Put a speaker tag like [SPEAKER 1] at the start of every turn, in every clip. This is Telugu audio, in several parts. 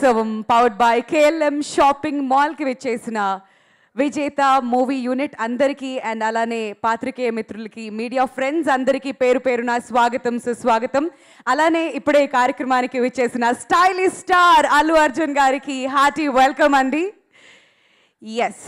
[SPEAKER 1] వారోత్సవం పవర్డ్ బై కేఎల్ఎం షాపింగ్ మాల్కి విచ్చేసిన విజేత మూవీ యూనిట్ అందరికీ అండ్ అలానే పాత్రికేయ మిత్రులకి మీడియా ఫ్రెండ్స్ అందరికీ పేరు పేరున స్వాగతం సుస్వాగతం అలానే ఇప్పుడే ఈ కార్యక్రమానికి విచ్చేసిన స్టైలిష్ స్టార్ అల్లు అర్జున్ గారికి హార్టీ వెల్కమ్ అండి ఎస్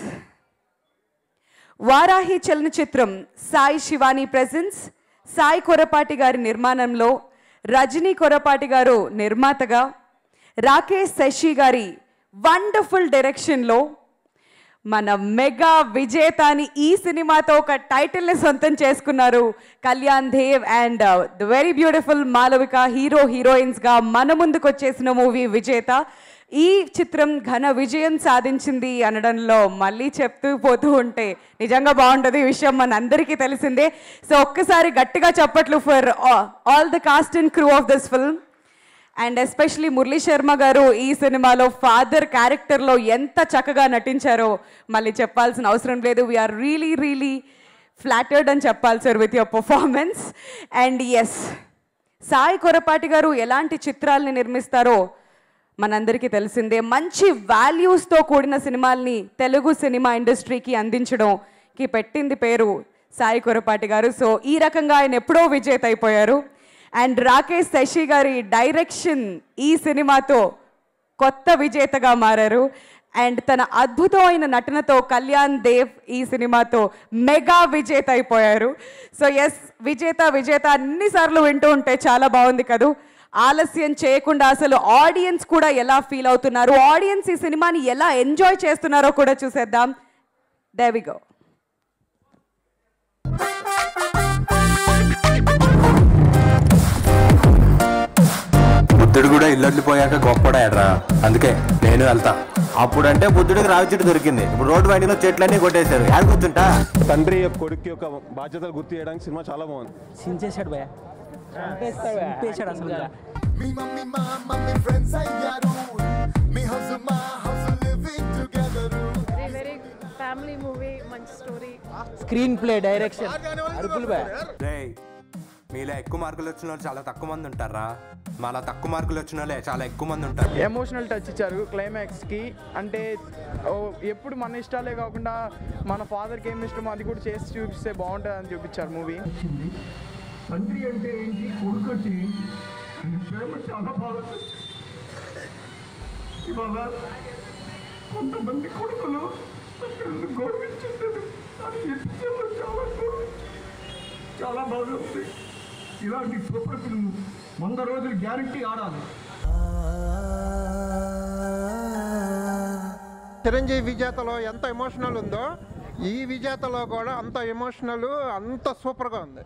[SPEAKER 1] వారాహి చలనచిత్రం సాయి శివాని ప్రెజెన్స్ సాయి కొరపాటి గారి నిర్మాణంలో రజనీ కొరపాటి గారు నిర్మాతగా రాకేష్ శశి గారి వండర్ఫుల్ డైరెక్షన్లో మన మెగా విజేతాని ఈ సినిమాతో ఒక టైటిల్ని సొంతం చేసుకున్నారు Kalyan Dev and the very beautiful Malavika hero హీరోయిన్స్గా మన ముందుకు వచ్చేసిన మూవీ విజేత ఈ చిత్రం ఘన విజయం సాధించింది అనడంలో మళ్ళీ చెప్తూ పోతూ ఉంటే నిజంగా బాగుంటుంది ఈ విషయం మన అందరికీ తెలిసిందే సో ఒక్కసారి గట్టిగా చెప్పట్లు for all the cast and crew of this film and especially Murali Sharma garu ఈ సినిమాలో ఫాదర్ క్యారెక్టర్లో ఎంత చక్కగా నటించారో మళ్ళీ చెప్పాల్సిన అవసరం లేదు వీఆర్ రియలీ రియలీ ఫ్లాటర్డ్ అని చెప్పాలి sir with your performance and yes Sai Korapati garu ఎలాంటి చిత్రాల్ని నిర్మిస్తారో మనందరికీ తెలిసిందే మంచి వాల్యూస్తో కూడిన సినిమాల్ని తెలుగు సినిమా ఇండస్ట్రీకి అందించడంకి పెట్టింది పేరు సాయి కొరపాటి గారు సో ఈ రకంగా ఆయన ఎప్పుడో విజేత అయిపోయారు అండ్ రాకేష్ శశి గారి డైరెక్షన్ ఈ సినిమాతో కొత్త విజేతగా మారారు అండ్ తన అద్భుతమైన నటనతో కళ్యాణ్ దేవ్ ఈ సినిమాతో మెగా విజేత అయిపోయారు సో ఎస్ విజేత విజేత అన్నిసార్లు వింటూ ఉంటే చాలా బాగుంది కదూ ఆలస్యం చేయకుండా అసలు ఆడియన్స్ కూడా ఎలా ఫీల్ అవుతున్నారు ఆడియన్స్ ఈ సినిమాని ఎలా ఎంజాయ్ చేస్తున్నారో కూడా చూసేద్దాం దేవిగో
[SPEAKER 2] బుద్ధుడు కూడా ఇల్లు వదిలిపోయాక గొప్పడాడరా అందుకే నేను వెళ్తా
[SPEAKER 3] అప్పుడంటే బుద్ధుడికి రావి చెట్టు దొరికింది ఇప్పుడు రోడ్డు వైండింగ్ చెట్లన్నీ కొట్టేశారు యాడ కూర్చుంటా
[SPEAKER 4] తండ్రి కొడుకు యొక్క బాధ్యతలు గుర్తు చేయడానికి సినిమా చాలా బాగుంది
[SPEAKER 5] సించేశాడు భయ చంపేశాడు అసలు
[SPEAKER 6] Me, mommy, my mommy, friends, అయ్యారు మీ హౌస్ మా house living together
[SPEAKER 7] very very family movie మంచి స్టోరీ
[SPEAKER 5] స్క్రీన్ ప్లే డైరెక్షన్ అరుపులు భయ
[SPEAKER 2] రేయ్ మీలో ఎక్కువ మార్కులు వచ్చిన వాళ్ళు చాలా తక్కువ మంది ఉంటారా మాలా తక్కువ మార్కులు వచ్చిన వాళ్ళే చాలా ఎక్కువ మంది ఉంటారు
[SPEAKER 8] ఎమోషనల్ టచ్ ఇచ్చారు క్లైమాక్స్కి అంటే ఓ, ఎప్పుడు మన ఇష్టాలే కాకుండా మన ఫాదర్కి ఏమి ఇష్టమో అది కూడా చేసి చూపిస్తే బాగుంటుంది అని చూపించారు మూవీ
[SPEAKER 9] తండ్రి అంటే ఏంటి కొడుకు అంటే ఏంటి ఈ ప్రేమ చాలా బాగా ఇవాళ కొంతమంది కొడుకులు తండ్రులను గౌరవించలేదు అది ఎపిసోడ్లో చాలా గౌరవించి చాలా బాగుంది ఇలాంటి సూపర్ ఫిల్మ్ వంద రోజులు గ్యారంటీ ఆడాలి
[SPEAKER 10] చిరంజీవి విజేతలో ఎంత ఎమోషనల్ ఉందో ఈ విజేతలో కూడా అంత ఎమోషనల్ అంత సూపర్గా ఉంది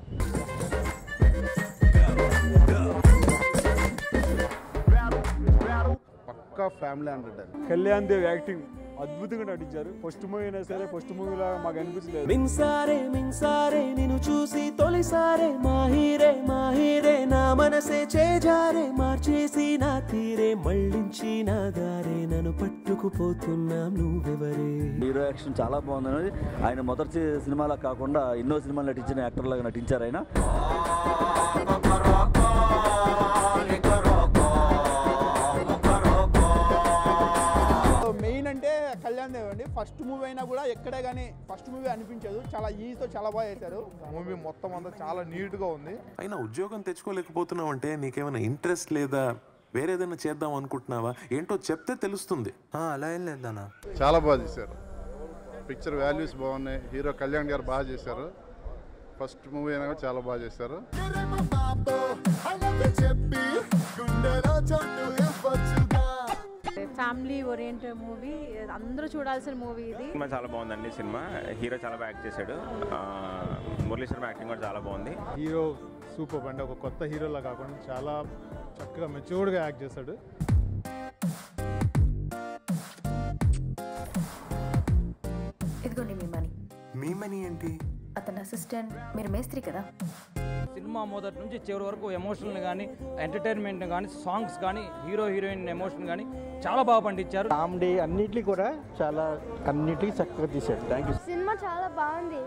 [SPEAKER 4] పక్కా family hundred Kalyan Dev acting అద్భుతంగా నటించారు ఫస్ట్ మూవీ అయినా సరే ఫస్ట్ మూవీలా మాకు అనిపించలేదు
[SPEAKER 5] మిన్సారే మిన్సారే నిన్ను చూసి తొలిసారే మాహిరే మాహిరే నా మనసే చేజారే మార్చేసి నా తీరే మళ్ళించి నా దారే నన్ను పట్టుకుపోతున్నాం నువ్వెవరే
[SPEAKER 3] హీరో యాక్షన్ చాలా బాగుంది ఆయన మొదటి సినిమాలా కాకుండా ఎన్నో సినిమాలు నటించిన యాక్టర్ లాగా నటించారు ఆయన
[SPEAKER 8] మెయిన్ అంటే కళ్యాణ్ దేవ్ అండి ఫస్ట్ మూవీ అయినా కూడా ఎక్కడే కానీ ఫస్ట్ మూవీ అనిపించదు చాలా ఈజీతో చాలా బాగా చేశారు
[SPEAKER 10] మూవీ మొత్తం అంతా చాలా నీట్గా ఉంది
[SPEAKER 11] అయినా ఉద్యోగం తెచ్చుకోలేకపోతున్నావు అంటే నీకేమైనా ఇంట్రెస్ట్ లేదా వేరేదైనా చేద్దాం అనుకుంటున్నావా ఏంటో చెప్తే తెలుస్తుంది
[SPEAKER 2] ఆ, అలా ఏం లేదన్నా
[SPEAKER 10] చాలా బాగా చేశారు పిక్చర్ వాల్యూస్ బాగున్నాయి హీరో కళ్యాణ్ గారు బాగా చేశారు ఫస్ట్ మూవీ అయినా కూడా చాలా బాగా చేశారు
[SPEAKER 6] బాబో అలాగే చెప్పి గుండెలో చోటు ఇవ్వచ్చుగా
[SPEAKER 7] ఫ్యామిలీ ఓరియంటెడ్ మూవీ అందరూ చూడాల్సిన మూవీ ఇది
[SPEAKER 12] సినిమా చాలా బాగుందండి సినిమా హీరో చాలా బాగా యాక్ట్ చేశాడు ఆ, మురళీ శర్మ యాక్టింగ్ కూడా చాలా బాగుంది
[SPEAKER 4] హీరో సూపర్ అంటే ఒక కొత్త హీరోలా కాకుండా చాలా చక్కగా మెచ్యూర్డ్గా యాక్ట్ చేశాడు
[SPEAKER 13] ఇదిగోండి మీ మనీ
[SPEAKER 2] మీ మనీ ఏంటి
[SPEAKER 13] అతని అసిస్టెంట్ మీరు మేస్త్రి కదా
[SPEAKER 5] సినిమా మొదటి నుంచి చివరి వరకు ఎమోషనల్ కానీ ఎంటర్టైన్మెంట్ కానీ సాంగ్స్ కానీ హీరో హీరోయిన్ ఎమోషన్ కానీ చాలా బాగా పండించారు
[SPEAKER 8] కామెడీ అన్నిటికీ కూడా చాలా అన్నిటికీ చక్కగా తీశాడు థ్యాంక్ యూ
[SPEAKER 7] సినిమా చాలా బాగుంది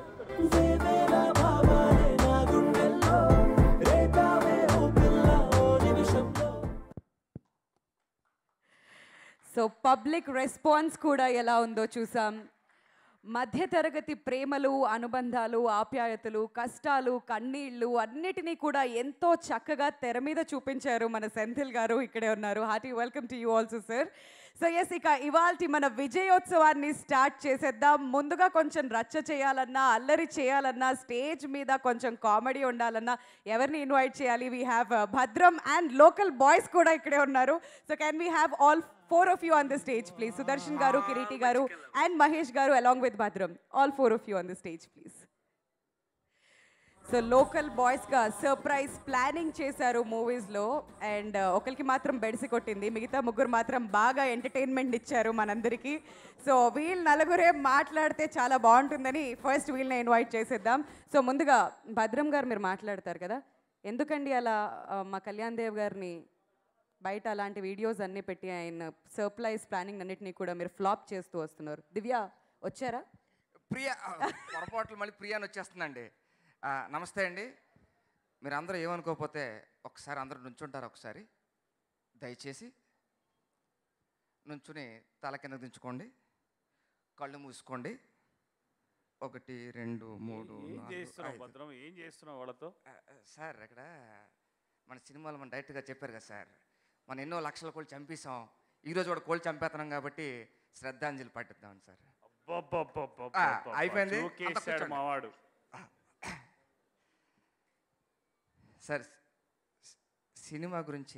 [SPEAKER 1] సో పబ్లిక్ రెస్పాన్స్ కూడా ఎలా ఉందో చూసాం మధ్యతరగతి ప్రేమలు అనుబంధాలు ఆప్యాయతలు కష్టాలు కన్నీళ్లు అన్నిటినీ కూడా ఎంతో చక్కగా తెర మీద చూపించారు మన సెంథిల్ గారు ఇక్కడే ఉన్నారు hearty welcome to you also sir so yes ఇక ఇవాల్టి మన విజయోత్సవాన్ని స్టార్ట్ చేసేద్దాం ముందుగా కొంచెం రచ్చ చేయాలన్నా అల్లరి చేయాలన్నా స్టేజ్ మీద కొంచెం కామెడీ ఉండాలన్నా ఎవరిని ఇన్వైట్ చేయాలి we have Bhadram and local boys కూడా ఇక్కడే ఉన్నారు so can we have all four of you on the stage please Sudarshan garu Kireeti garu and Mahesh garu along with Bhadram all four of you on the stage please so local బాయ్స్గా సర్ప్రైజ్ ప్లానింగ్ చేశారు మూవీస్లో అండ్ ఒకరికి మాత్రం బెడిసి కొట్టింది మిగతా ముగ్గురు మాత్రం బాగా ఎంటర్టైన్మెంట్ ఇచ్చారు మనందరికీ సో వీళ్ళు నలుగురే మాట్లాడితే చాలా బాగుంటుందని ఫస్ట్ వీళ్ళని ఇన్వైట్ చేసేద్దాం సో ముందుగా భద్రం గారు మీరు మాట్లాడతారు కదా ఎందుకండి అలా ఆ, మా కళ్యాణ్ దేవ్ గారిని బయట అలాంటి వీడియోస్ అన్నీ పెట్టి ఆయన సర్ప్రైజ్ ప్లానింగ్ అన్నిటినీ కూడా మీరు ఫ్లాప్ చేస్తూ వస్తున్నారు దివ్య వచ్చారా
[SPEAKER 14] ప్రియా పొరపాట్లు మళ్ళీ ప్రియా అని వచ్చేస్తుందండి ఆ, నమస్తే అండి మీరు అందరూ ఏమనుకోకపోతే ఒకసారి అందరూ నుంచుంటారు ఒకసారి దయచేసి నుంచుని తల కింద దించుకోండి కళ్ళు మూసుకోండి ఒకటి రెండు మూడు
[SPEAKER 15] ఏం
[SPEAKER 14] నాలుగు,
[SPEAKER 15] చేస్తున్నావు
[SPEAKER 14] ఐదు.
[SPEAKER 15] భద్రం ఏం చేస్తున్నావు వాళ్ళతో
[SPEAKER 14] ఆ, ఆ, సార్ అక్కడ మన సినిమాలో మన డైరెక్ట్గా చెప్పారు కదా సార్ మనం ఎన్నో లక్షల కోళ్ళు చంపేసాం ఈరోజు కూడా కోళ్ళు చంపేస్తున్నాం కాబట్టి శ్రద్ధాంజలి పట్టిద్దాం సార్
[SPEAKER 15] అబ్బబ్బబ్బబ్బబ్బబ్బ.
[SPEAKER 14] ఆ, అయిపోయింది అంతా
[SPEAKER 15] జోకేశాడు
[SPEAKER 14] కూర్చోండి.
[SPEAKER 15] మావాడు
[SPEAKER 14] సార్ సి- సినిమా గురించి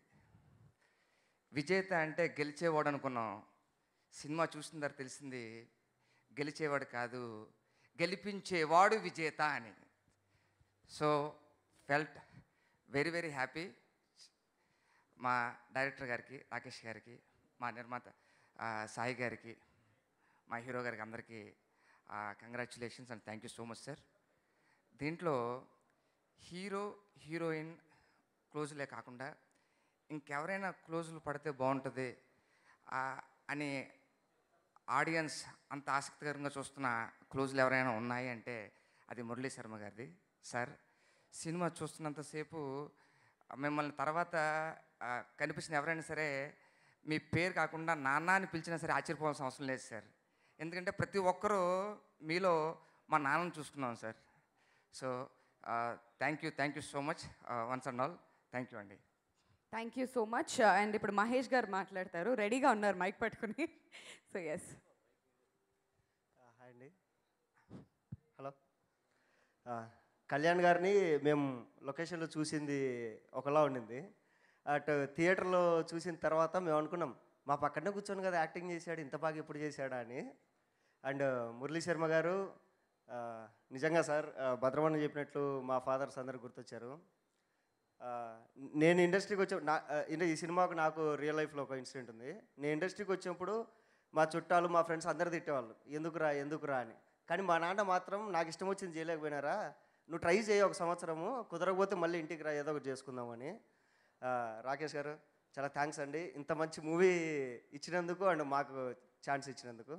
[SPEAKER 14] విజేత అంటే గెలిచేవాడు అనుకున్నాం సినిమా చూసిన తర్వాత తెలిసింది గెలిచేవాడు కాదు గెలిపించేవాడు విజేత అని so felt very very happy మా డైరెక్టర్ గారికి రాకేష్ గారికి మా నిర్మాత ఆ, సాయి గారికి మా హీరో గారికి అందరికీ congratulations and thank you so much sir దీంట్లో హీరో హీరోయిన్ క్లోజులే కాకుండా ఇంకెవరైనా క్లోజులు పడితే బాగుంటుంది ఆ, అని ఆడియన్స్ అంత ఆసక్తికరంగా చూస్తున్న క్లోజులు ఎవరైనా ఉన్నాయి అంటే అది మురళీ శర్మ గారిది సార్ సినిమా చూస్తున్నంతసేపు మిమ్మల్ని తర్వాత ఆ, కనిపించిన ఎవరైనా సరే మీ పేరు కాకుండా నాన్న అని పిలిచినా సరే ఆశ్చర్యపోవాల్సిన అవసరం లేదు సార్ ఎందుకంటే ప్రతి ఒక్కరూ మీలో మా నాన్నను చూసుకున్నాం sir so thank you thank you so much once and all thank you అండి
[SPEAKER 1] thank you so much and ఇప్పుడు మహేష్ గారు మాట్లాడతారు రెడీగా ఉన్నారు మైక్ పట్టుకుని సో ఎస్
[SPEAKER 16] హాయ్ అండి హలో ఆ, కళ్యాణ్ గారిని మేము లొకేషన్లో చూసింది ఒకలా ఉండింది అటు థియేటర్లో చూసిన తర్వాత మేము అనుకున్నాం మా పక్కనే కూర్చొని కదా యాక్టింగ్ చేశాడు ఇంత బాగా ఎప్పుడు చేశాడా అని అండ్ మురళీ శర్మ గారు ఆ, నిజంగా సార్ ఆ, భద్రమణ చెప్పినట్లు మా ఫాదర్స్ అందరు గుర్తొచ్చారు ఆ, నేను ఇండస్ట్రీకి వచ్చే నా ఆ, ఇండ- ఈ సినిమాకు నాకు రియల్ లైఫ్లో ఒక ఇన్సిడెంట్ ఉంది నేను ఇండస్ట్రీకి వచ్చినప్పుడు మా చుట్టాలు మా ఫ్రెండ్స్ అందరు తిట్టేవాళ్ళు ఎందుకురా ఎందుకురా అని కానీ మా నాన్న మాత్రం నాకు ఇష్టం వచ్చింది చేయలేకపోయినారా నువ్వు ట్రై చేయి ఒక సంవత్సరము కుదరకపోతే మళ్ళీ ఇంటికి రా ఏదో ఒకటి చేసుకుందామని ఆ, రాకేష్ గారు చాలా థ్యాంక్స్ అండి ఇంత మంచి మూవీ ఇచ్చినందుకు అండ్ మాకు ఛాన్స్ ఇచ్చినందుకు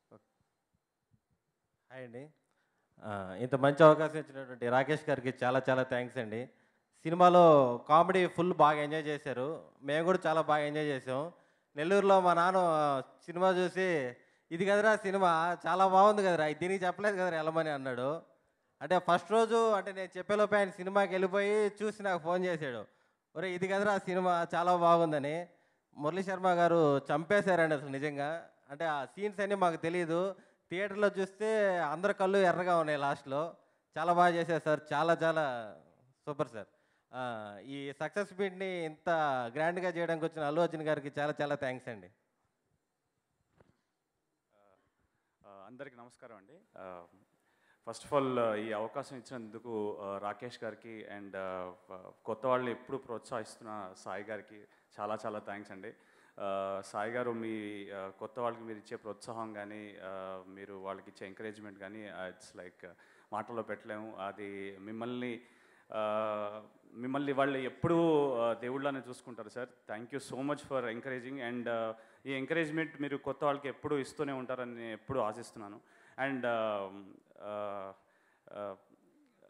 [SPEAKER 17] హాయ్ అండి ఆ, ఇంత మంచి అవకాశం ఇచ్చినటువంటి రాకేష్ గారికి చాలా చాలా థ్యాంక్స్ అండి సినిమాలో కామెడీ ఫుల్ బాగా ఎంజాయ్ చేశారు మేము కూడా చాలా బాగా ఎంజాయ్ చేసాం నెల్లూరులో మా నాన్న సినిమా చూసి ఇది కదరా సినిమా చాలా బాగుంది కదరా ఇది దీనికి చెప్పలేదు కదరా వెళ్ళమని అన్నాడు అంటే ఫస్ట్ రోజు అంటే నేను చెప్పేలోపు ఆయన సినిమాకి వెళ్ళిపోయి చూసి నాకు ఫోన్ చేశాడు ఒరే ఇది కదరా సినిమా చాలా బాగుందని మురళీ శర్మ గారు చంపేశారండి అసలు నిజంగా అంటే ఆ సీన్స్ అన్నీ మాకు తెలియదు థియేటర్లో చూస్తే అందరి కళ్ళు ఎర్రగా ఉన్నాయి లాస్ట్లో చాలా బాగా చేశారు సార్ చాలా చాలా సూపర్ సార్ ఆ, ఈ సక్సెస్ మీట్ని ఇంత గ్రాండ్గా చేయడానికి వచ్చిన అల్లు అర్జున్ గారికి చాలా చాలా థ్యాంక్స్ అండి
[SPEAKER 15] ఆ, అందరికీ నమస్కారం అండి ఫస్ట్ ఆఫ్ ఆల్ ఈ అవకాశం ఇచ్చినందుకు ఆ, రాకేష్ గారికి అండ్ కొత్త వాళ్ళు ఎప్పుడు ప్రోత్సహిస్తున్న సాయి గారికి చాలా చాలా థ్యాంక్స్ అండి ఆ, సాయి గారు మీ ఆ, కొత్త వాళ్ళకి మీరు ఇచ్చే ప్రోత్సాహం కానీ ఆ, మీరు వాళ్ళకి ఇచ్చే ఎంకరేజ్మెంట్ కానీ ఇట్స్ లైక్ మాటల్లో పెట్టలేము అది మిమ్మల్ని ఆ, మిమ్మల్ని వాళ్ళు ఎప్పుడూ ఆ, దేవుళ్ళనే చూసుకుంటారు sir thank you so much for encouraging and ఈ ఎంకరేజ్మెంట్ మీరు కొత్త వాళ్ళకి ఎప్పుడూ ఇస్తూనే ఉంటారని నేను ఎప్పుడూ ఆశిస్తున్నాను అండ్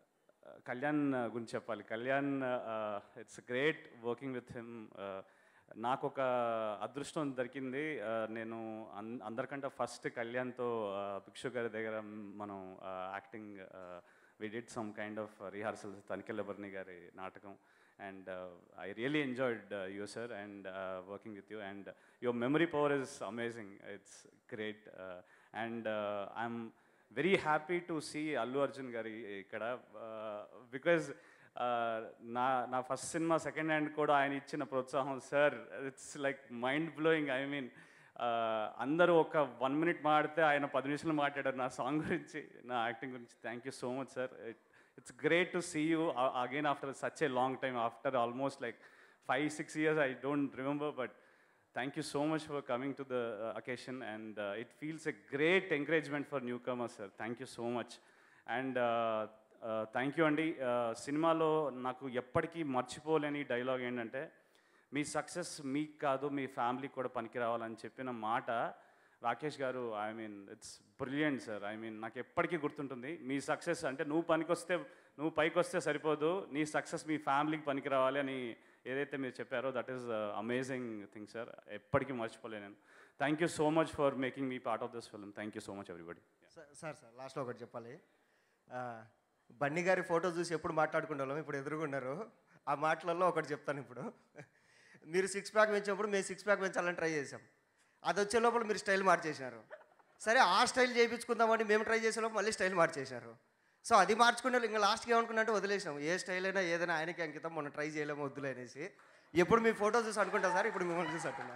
[SPEAKER 15] కళ్యాణ్ గురించి చెప్పాలి Kalyan it's great working with him నాకు ఒక అదృష్టం దొరికింది ఆ, నేను అన్- అందరికంటే ఫస్ట్ కళ్యాణ్తో ఆ, భిక్షు గారి దగ్గర మనం acting we did some kind of rehearsals తనికెళ్ళబర్ని గారి నాటకం and I really enjoyed you sir and working with you and your memory power is amazing it's great and I'm very happy to see Allu Arjun గారి ఇక్కడ బికాజ్ నా నా ఫస్ట్ సినిమా సెకండ్ హ్యాండ్ కూడా ఆయన ఇచ్చిన ప్రోత్సాహం sir it's like mind blowing I mean అందరూ ఒక వన్ మినిట్ మాడితే ఆయన పది నిమిషాలు మాట్లాడారు నా సాంగ్ గురించి నా యాక్టింగ్ గురించి thank you so much sir it's great to see you again after such a long time after almost like five six years I don't remember but thank you so much for coming to the uh, occasion and uh, it feels a great encouragement for newcomers sir thank you so much and thank you అండి Uh, సినిమాలో నాకు ఎప్పటికీ మర్చిపోలేని డైలాగ్ ఏంటంటే మీ సక్సెస్ మీకు కాదు మీ ఫ్యామిలీకి కూడా పనికి రావాలని చెప్పిన మాట Rakesh garu I mean it's brilliant sir I mean నాకు ఎప్పటికీ గుర్తుంటుంది మీ సక్సెస్ అంటే నువ్వు పనికొస్తే నువ్వు పైకి వస్తే సరిపోదు నీ సక్సెస్ మీ ఫ్యామిలీకి పనికి రావాలి అని ఏదైతే మీరు చెప్పారో that is amazing thing sir ఎప్పటికీ మర్చిపోలేను నేను thank you so much for making me part of this film thank you so much everybody
[SPEAKER 16] sir sir sir లాస్ట్లో ఒకటి చెప్పాలి ఆ, బన్నీ గారి ఫోటో చూసి ఎప్పుడు మాట్లాడుకుంటాం ఇప్పుడు ఎదురుగున్నారు ఆ మాటలలో ఒకటి చెప్తాను ఇప్పుడు మీరు సిక్స్ ప్యాక్ పెంచినప్పుడు మేము సిక్స్ ప్యాక్ పెంచాలని ట్రై చేసాం అది వచ్చే లోపల మీరు స్టైల్ మార్చేసినారు సరే ఆ స్టైల్ చేయించుకుందామని మేము ట్రై చేసే లోపల మళ్ళీ స్టైల్ మార్చేశారు సో అది మార్చుకునే ఇంకా లాస్ట్కి ఏమనుకున్నట్టు వదిలేసినాం ఏ స్టైల్ అయినా ఏదైనా ఆయనకి అంకితం మనం ట్రై చేయలేము వద్దులే అనేసి ఎప్పుడు మీ ఫోటో చూసి అనుకుంటా సార్ ఇప్పుడు మిమ్మల్ని చూసి అంటున్నా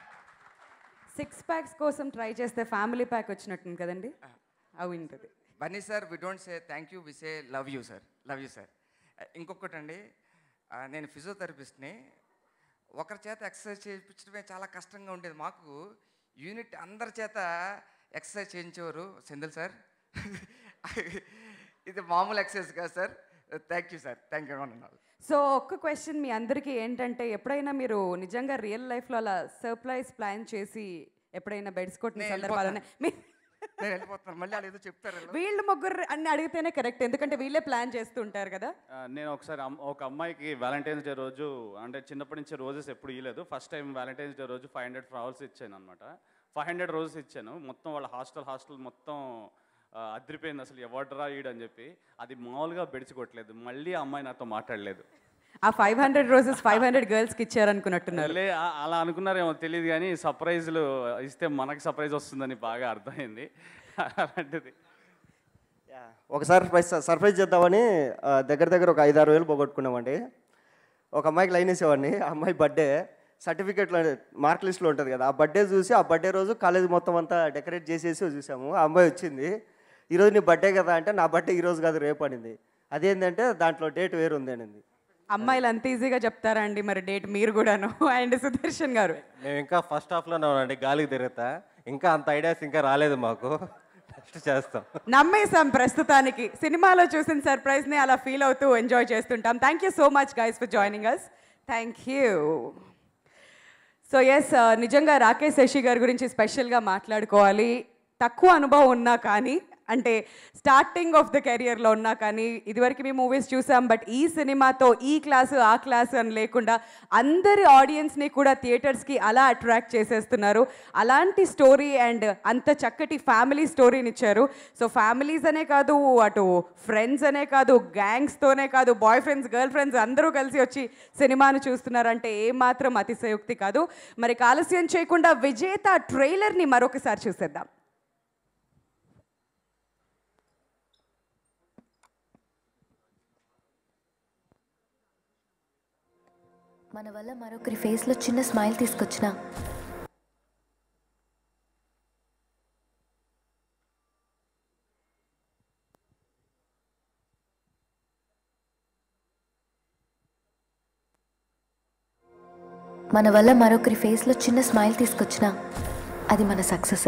[SPEAKER 1] సిక్స్ ప్యాక్స్ కోసం ట్రై చేస్తే ఫ్యామిలీ ప్యాక్ వచ్చినట్టుంది కదండి అవి ఉంటుంది
[SPEAKER 14] Bunny sir we don't say thank you we say love you sir love you sir ఇంకొకటి అండి ఆ, నేను ఫిజియోథెరపిస్ట్ని ఒకరి చేత ఎక్సర్సైజ్ చేయించడమే చాలా కష్టంగా ఉండేది మాకు యూనిట్ అందరి చేత ఎక్సర్సైజ్ చేయించేవారు సెందిల్ సార్ ఇది మామూలు ఎక్సర్సైజ్ కాదు sir thank you sir thank you అన్నారు
[SPEAKER 1] సో ఒక్క క్వశ్చన్ మీ అందరికీ ఏంటంటే ఎప్పుడైనా మీరు నిజంగా రియల్ లైఫ్లో అలా సర్ప్రైజ్ ప్లాన్ చేసి ఎప్పుడైనా బెడ్స్ కొట్టిన
[SPEAKER 14] నేను
[SPEAKER 1] సందర్భాలు ఉన్నాయి? మీ-
[SPEAKER 14] నేను వెళ్ళిపోతున్నాను మళ్ళీ వాళ్ళు ఏదో చెప్తారు వీళ్ళు.
[SPEAKER 1] వీళ్ళు ముగ్గురు అన్ని అడిగితేనే కరెక్ట్ ఎందుకంటే వీళ్ళే ప్లాన్ చేస్తూ ఉంటారు కదా
[SPEAKER 15] ఆ, నేను ఒకసారి అమ్- ఒక అమ్మాయికి వ్యాలంటైన్స్ డే రోజు అంటే చిన్నప్పటి నుంచి రోజెస్ ఎప్పుడు ఇవ్వలేదు ఫస్ట్ టైం వ్యాలంటైన్స్ డే రోజు ఫైవ్ హండ్రెడ్ ఫ్లవర్స్ ఇచ్చాను అనమాట ఫైవ్ హండ్రెడ్ రోజెస్ ఇచ్చాను మొత్తం వాళ్ళ హాస్టల్ హాస్టల్ మొత్తం ఆ, అదిరిపోయింది అసలు ఎవడరా ఈడు అని చెప్పి అది మామూలుగా బెడిచికొట్టలేదు మళ్ళీ ఆ అమ్మాయి నాతో మాట్లాడలేదు
[SPEAKER 1] ఆ five hundred roses five hundred గర్ల్స్కి ఇచ్చారనుకున్నట్టున్నారు
[SPEAKER 15] లే ఆ- అలా అనుకున్నారేమో తెలియదు కానీ సర్ప్రైజ్లు ఇస్తే మనకి సర్ప్రైజ్ వస్తుందని బాగా అర్థమైంది అలాంటిది
[SPEAKER 16] ఒకసారి సర్ప్రైజ్ సర్ప్రైజ్ చేద్దామని ఆ, దగ్గర దగ్గర ఒక ఐదారు వేలు పోగొట్టుకున్నామండి ఒక అమ్మాయికి లైన్ వేసేవాడిని ఆ అమ్మాయి బర్త్డే సర్టిఫికేట్లో మార్క్ లిస్ట్లో ఉంటుంది కదా ఆ బర్త్డే చూసి ఆ బర్త్డే రోజు కాలేజ్ మొత్తం అంతా డెకరేట్ చేసేసి చూసాము ఆ అమ్మాయి వచ్చింది ఈరోజు నీ బర్త్డే కదా అంటే నా బర్త్డే ఈరోజు కాదు రేపు అనింది అదేంటంటే దాంట్లో డేట్ వేరు ఉంది అనింది
[SPEAKER 1] అమ్మాయిలు అంత ఈజీగా చెప్తారా అండి మరి డేట్ మీరు కూడాను అండ్ సుదర్శన్ గారు
[SPEAKER 17] మేము ఇంకా ఫస్ట్ హాఫ్లోనే ఉన్నాండి గాలికి తిరుగుతా ఇంకా అంత ఐడియాస్ ఇంకా రాలేదు మాకు నెక్స్ట్ చేస్తాం
[SPEAKER 1] నమ్మేశాం ప్రస్తుతానికి సినిమాలో చూసిన సర్ప్రైజ్ ని అలా ఫీల్ అవుతూ ఎంజాయ్ చేస్తుంటాం thank you so much guys for joining us thank you so yes నిజంగా రాకేష్ శశి గారి గురించి స్పెషల్గా మాట్లాడుకోవాలి తక్కువ అనుభవం ఉన్నా కానీ అంటే స్టార్టింగ్ ఆఫ్ ద కెరియర్లో ఉన్నా కానీ ఇదివరకు మేము మూవీస్ చూసాం బట్ ఈ సినిమాతో ఈ క్లాసు ఆ క్లాసు అని లేకుండా అందరి ఆడియన్స్ని కూడా థియేటర్స్కి అలా అట్రాక్ట్ చేసేస్తున్నారు అలాంటి స్టోరీ అండ్ అంత చక్కటి ఫ్యామిలీ స్టోరీని ఇచ్చారు సో ఫ్యామిలీస్ అనే కాదు అటు ఫ్రెండ్స్ అనే కాదు గ్యాంగ్స్తోనే కాదు బాయ్ ఫ్రెండ్స్ గర్ల్ ఫ్రెండ్స్ అందరూ కలిసి వచ్చి సినిమాను చూస్తున్నారంటే ఏమాత్రం అతిశయోక్తి కాదు మరి ఆలస్యం చేయకుండా విజేత ట్రైలర్ని మరొకసారి చూసేద్దాం
[SPEAKER 13] మన వల్ల మరొకరి ఫేస్లో చిన్న స్మైల్ తీసుకొచ్చిన మన వల్ల మరొకరి ఫేస్లో చిన్న స్మైల్ తీసుకొచ్చిన అది మన సక్సెసే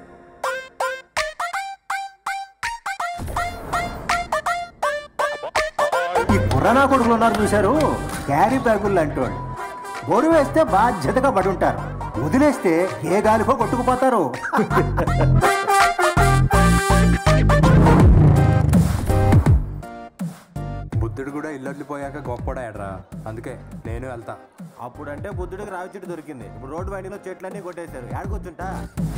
[SPEAKER 18] ఈ పురాణా కొడుకులు ఉన్నారు చూశారు క్యారీ బ్యాగులు లాంటి వాళ్ళు బోరు వేస్తే బాధ్యతగా పడి ఉంటారు వదిలేస్తే ఏ గాలికో కొట్టుకుపోతారు
[SPEAKER 2] బుద్ధుడు కూడా ఇల్లు వదిలిపోయాక గొప్పడాడరా అందుకే నేను వెళ్తా
[SPEAKER 19] అప్పుడంటే బుద్ధుడికి రావి చెట్టు దొరికింది ఇప్పుడు రోడ్డు వైండింగ్లో చెట్లన్నీ కొట్టేశారు ఏడకొచ్చుంటా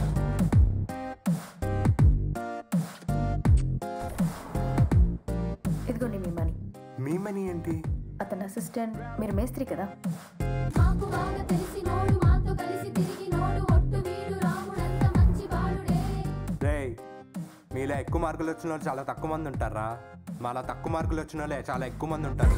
[SPEAKER 13] ఇదిగోండి మీ మనీ
[SPEAKER 2] మీ మనీ ఏంటి
[SPEAKER 13] అతని అసిస్టెంట్ మీరు మేస్త్రి కదా
[SPEAKER 20] మాకు బాగా తెలిసినోడు మాతో కలిసి తిరిగినోడు ఒట్టు వీడు రాముడంత మంచి బాలుడే
[SPEAKER 2] రేయ్ మీలో ఎక్కువ మార్కులు వచ్చిన వాళ్ళు చాలా తక్కువ మంది ఉంటారా మాలా తక్కువ మార్కులు వచ్చిన వాళ్ళే చాలా ఎక్కువ మంది ఉంటారు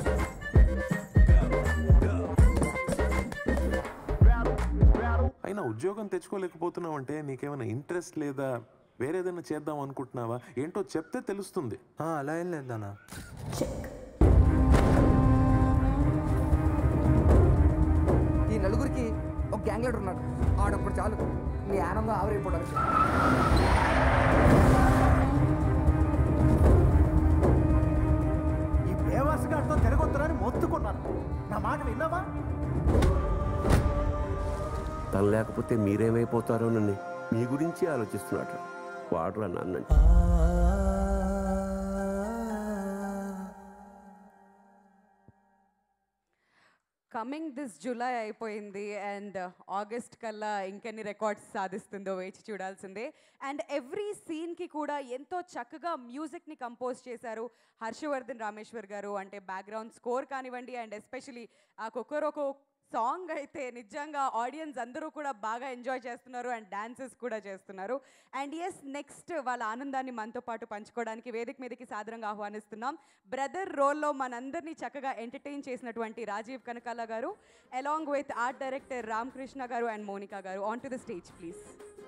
[SPEAKER 11] అయినా ఉద్యోగం తెచ్చుకోలేకపోతున్నావు అంటే నీకేమైనా ఇంట్రెస్ట్ లేదా వేరేదైనా చేద్దాం అనుకుంటున్నావా ఏంటో చెప్తే తెలుస్తుంది
[SPEAKER 2] అలా ఏం లేదన్నా
[SPEAKER 21] ఈ నలుగురికి ఒక గ్యాంగ్ లీడర్ ఉన్నాడు ఆడొక్కడు చాలు నీ ఆనందం ఆవిరైపోవడానికి
[SPEAKER 18] ఈ బేవాస్ గారితో తిరగొద్దురని మొత్తుకున్నాను నా మాట విన్నావా
[SPEAKER 22] తను లేకపోతే మీరేమైపోతారోనని మీ గురించి ఆలోచిస్తున్నాడు వాడు నన్నంటే
[SPEAKER 1] కమింగ్ దిస్ జూలై అయిపోయింది అండ్ ఆగస్ట్ కల్లా ఇంకెన్ని రికార్డ్స్ సాధిస్తుందో వేచి చూడాల్సిందే అండ్ ఎవ్రీ సీన్కి కూడా ఎంతో చక్కగా మ్యూజిక్ని కంపోజ్ చేశారు హర్షవర్ధన్ రామేశ్వర్ గారు అంటే బ్యాక్గ్రౌండ్ స్కోర్ కానివ్వండి అండ్ ఎస్పెషలీ ఆ కొకరొకో సాంగ్ అయితే నిజంగా ఆడియన్స్ అందరూ కూడా బాగా ఎంజాయ్ చేస్తున్నారు అండ్ డాన్సెస్ కూడా చేస్తున్నారు అండ్ ఎస్ నెక్స్ట్ వాళ్ళ ఆనందాన్ని మనతో పాటు పంచుకోవడానికి వేదిక మీదకి సాదరంగా ఆహ్వానిస్తున్నాం బ్రదర్ రోల్లో మనందరినీ చక్కగా ఎంటర్టైన్ చేసినటువంటి Rajeev Kanakala garu along with art director Ramakrishna garu and Monika garu on to the stage please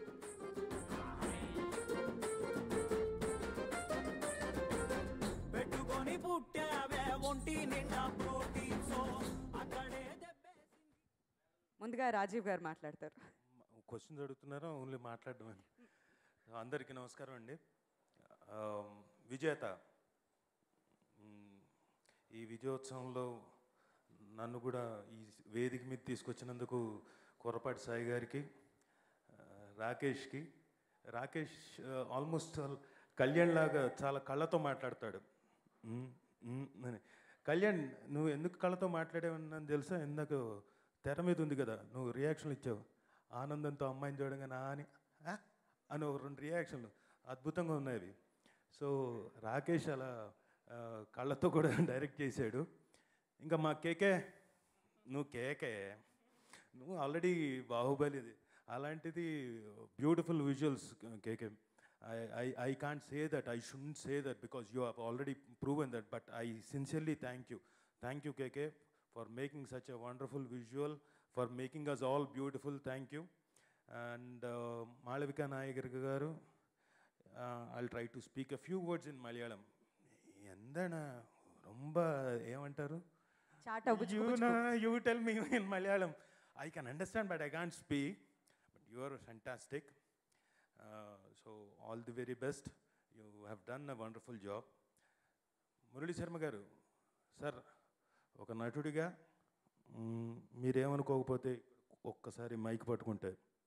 [SPEAKER 5] పెట్టుకొని పుట్టావే ఒంటి నిండా ప్రోటీన్స్ అక్కడే
[SPEAKER 1] ముందుగా రాజీవ్ గారు మాట్లాడతారు
[SPEAKER 23] క్వశ్చన్స్ అడుగుతున్నారా ఓన్లీ మాట్లాడడం అందరికీ నమస్కారం అండి ఆ, విజేత మ్, ఈ విజయోత్సవంలో నన్ను కూడా ఈ వేదిక మీద తీసుకొచ్చినందుకు కొరపాటి సాయి గారికి ఆ, రాకేష్కి రాకేష్ ఆల్మోస్ట్ కళ్యాణ్ లాగా చాలా కళ్ళతో మాట్లాడతాడు మ్, మ్ అని కళ్యాణ్ నువ్వు ఎందుకు కళ్ళతో మాట్లాడేవని తెలుసా ఇందాక తెర మీద ఉంది కదా నువ్వు రియాక్షన్లు ఇచ్చావు ఆనందంతో అమ్మాయిని చూడగానే "ఆ" అని "ఆ" అని ఒక రెండు రియాక్షన్లు అద్భుతంగా ఉన్నాయి అవి సో రాకేష్ అలా ఆ, కళ్ళతో కూడా డైరెక్ట్ చేశాడు ఇంకా మా కేకే నువ్వు కేకే నువ్వు ఆల్రెడీ బాహుబలిది అలాంటిది beautiful visuals KK I I I can't say that I should say that because you have already proven that but I sincerely thank you thank you KK for making such a wonderful visual for making us all beautiful thank you and Malavika Nayar garu I'll try to speak a few words in Malayalam ఎందన రొంబ ఏమంటారు
[SPEAKER 1] చాట ఉబుచు
[SPEAKER 23] You
[SPEAKER 1] ఉబుచు.
[SPEAKER 23] know, you tell me in Malayalam. I can understand, but I can't speak. But you are fantastic. Uh, so all the very best. You have done a wonderful job. Murali Sharma గారు సార్ ఒక నటుడిగా మ్, మీరేమనుకోకపోతే ఒక్కసారి మైక్ పట్టుకుంటే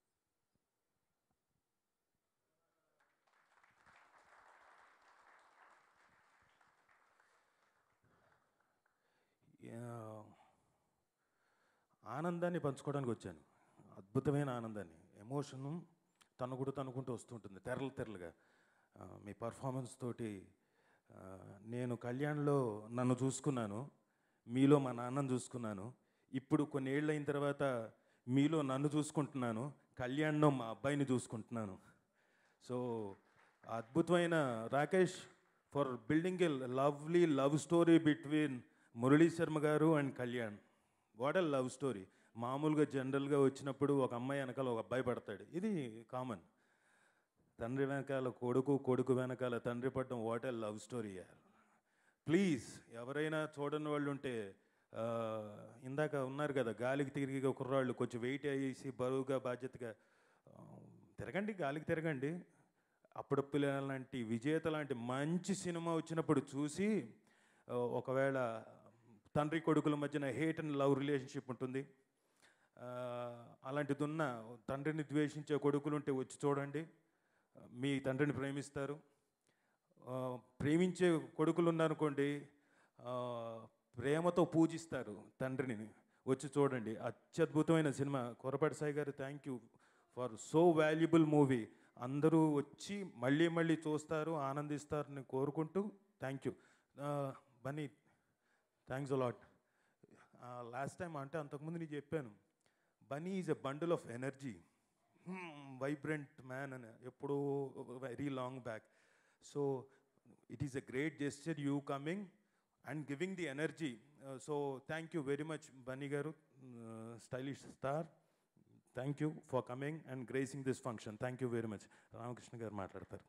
[SPEAKER 23] యా- ఆనందాన్ని పంచుకోవడానికి వచ్చాను అద్భుతమైన ఆనందాన్ని ఎమోషను తనుకుంటూ తనుకుంటూ వస్తుంటుంది తెరలు తెరలుగా ఆ, మీ పర్ఫార్మెన్స్ తోటి ఆ, నేను కళ్యాణ్లో నన్ను చూసుకున్నాను మీలో మా నాన్నను చూసుకున్నాను ఇప్పుడు కొన్ని ఏళ్ళు అయిన తర్వాత మీలో నన్ను చూసుకుంటున్నాను కళ్యాణ్లో మా అబ్బాయిని చూసుకుంటున్నాను సో అద్భుతమైన Rakesh for building a lovely love story between Murali Sharma garu and Kalyan what a love story మామూలుగా జనరల్గా వచ్చినప్పుడు ఒక అమ్మాయి వెనకాల ఒక అబ్బాయి పడతాడు ఇది కామన్ తండ్రి వెనకాల కొడుకు కొడుకు వెనకాల తండ్రి పడడం వాట్ ఎ లవ్ స్టోరీ యార్ ప్లీజ్ ఎవరైనా చూడని వాళ్ళు ఉంటే ఆ, ఇందాక ఉన్నారు కదా గాలికి తిరిగి కుర్రాళ్ళు కొంచెం వెయిట్ వేసి బరువుగా బాధ్యతగా ఆ, తిరగండి గాలికి తిరగండి అప్పుడప్పుడు లాంటి విజేత లాంటి మంచి సినిమా వచ్చినప్పుడు చూసి ఆ, ఒకవేళ తండ్రి కొడుకుల మధ్యన హేట్ అండ్ లవ్ రిలేషన్షిప్ ఉంటుంది ఆ, అలాంటిది ఉన్న తండ్రిని ద్వేషించే కొడుకులు ఉంటే వచ్చి చూడండి మీ తండ్రిని ప్రేమిస్తారు ఆ, ప్రేమించే కొడుకులు ఉన్నారనుకోండి ఆ, ప్రేమతో పూజిస్తారు తండ్రిని వచ్చి చూడండి అత్యద్భుతమైన సినిమా కొరపాటి సాయి గారు thank you for so valuable movie అందరూ వచ్చి మళ్ళీ మళ్ళీ చూస్తారు ఆనందిస్తారని కోరుకుంటూ thank you Bunny thanks a lot last time అంటే అంతకుముందు నేను చెప్పాను Bunny is a bundle of energy vibrant man అని ఎప్పుడో very long back so it is a great gesture you coming and giving the energy so thank you very much Bunny గారు stylish star thank you for coming and gracing this function thank you very much Ramakrishna garu మాట్లాడతారు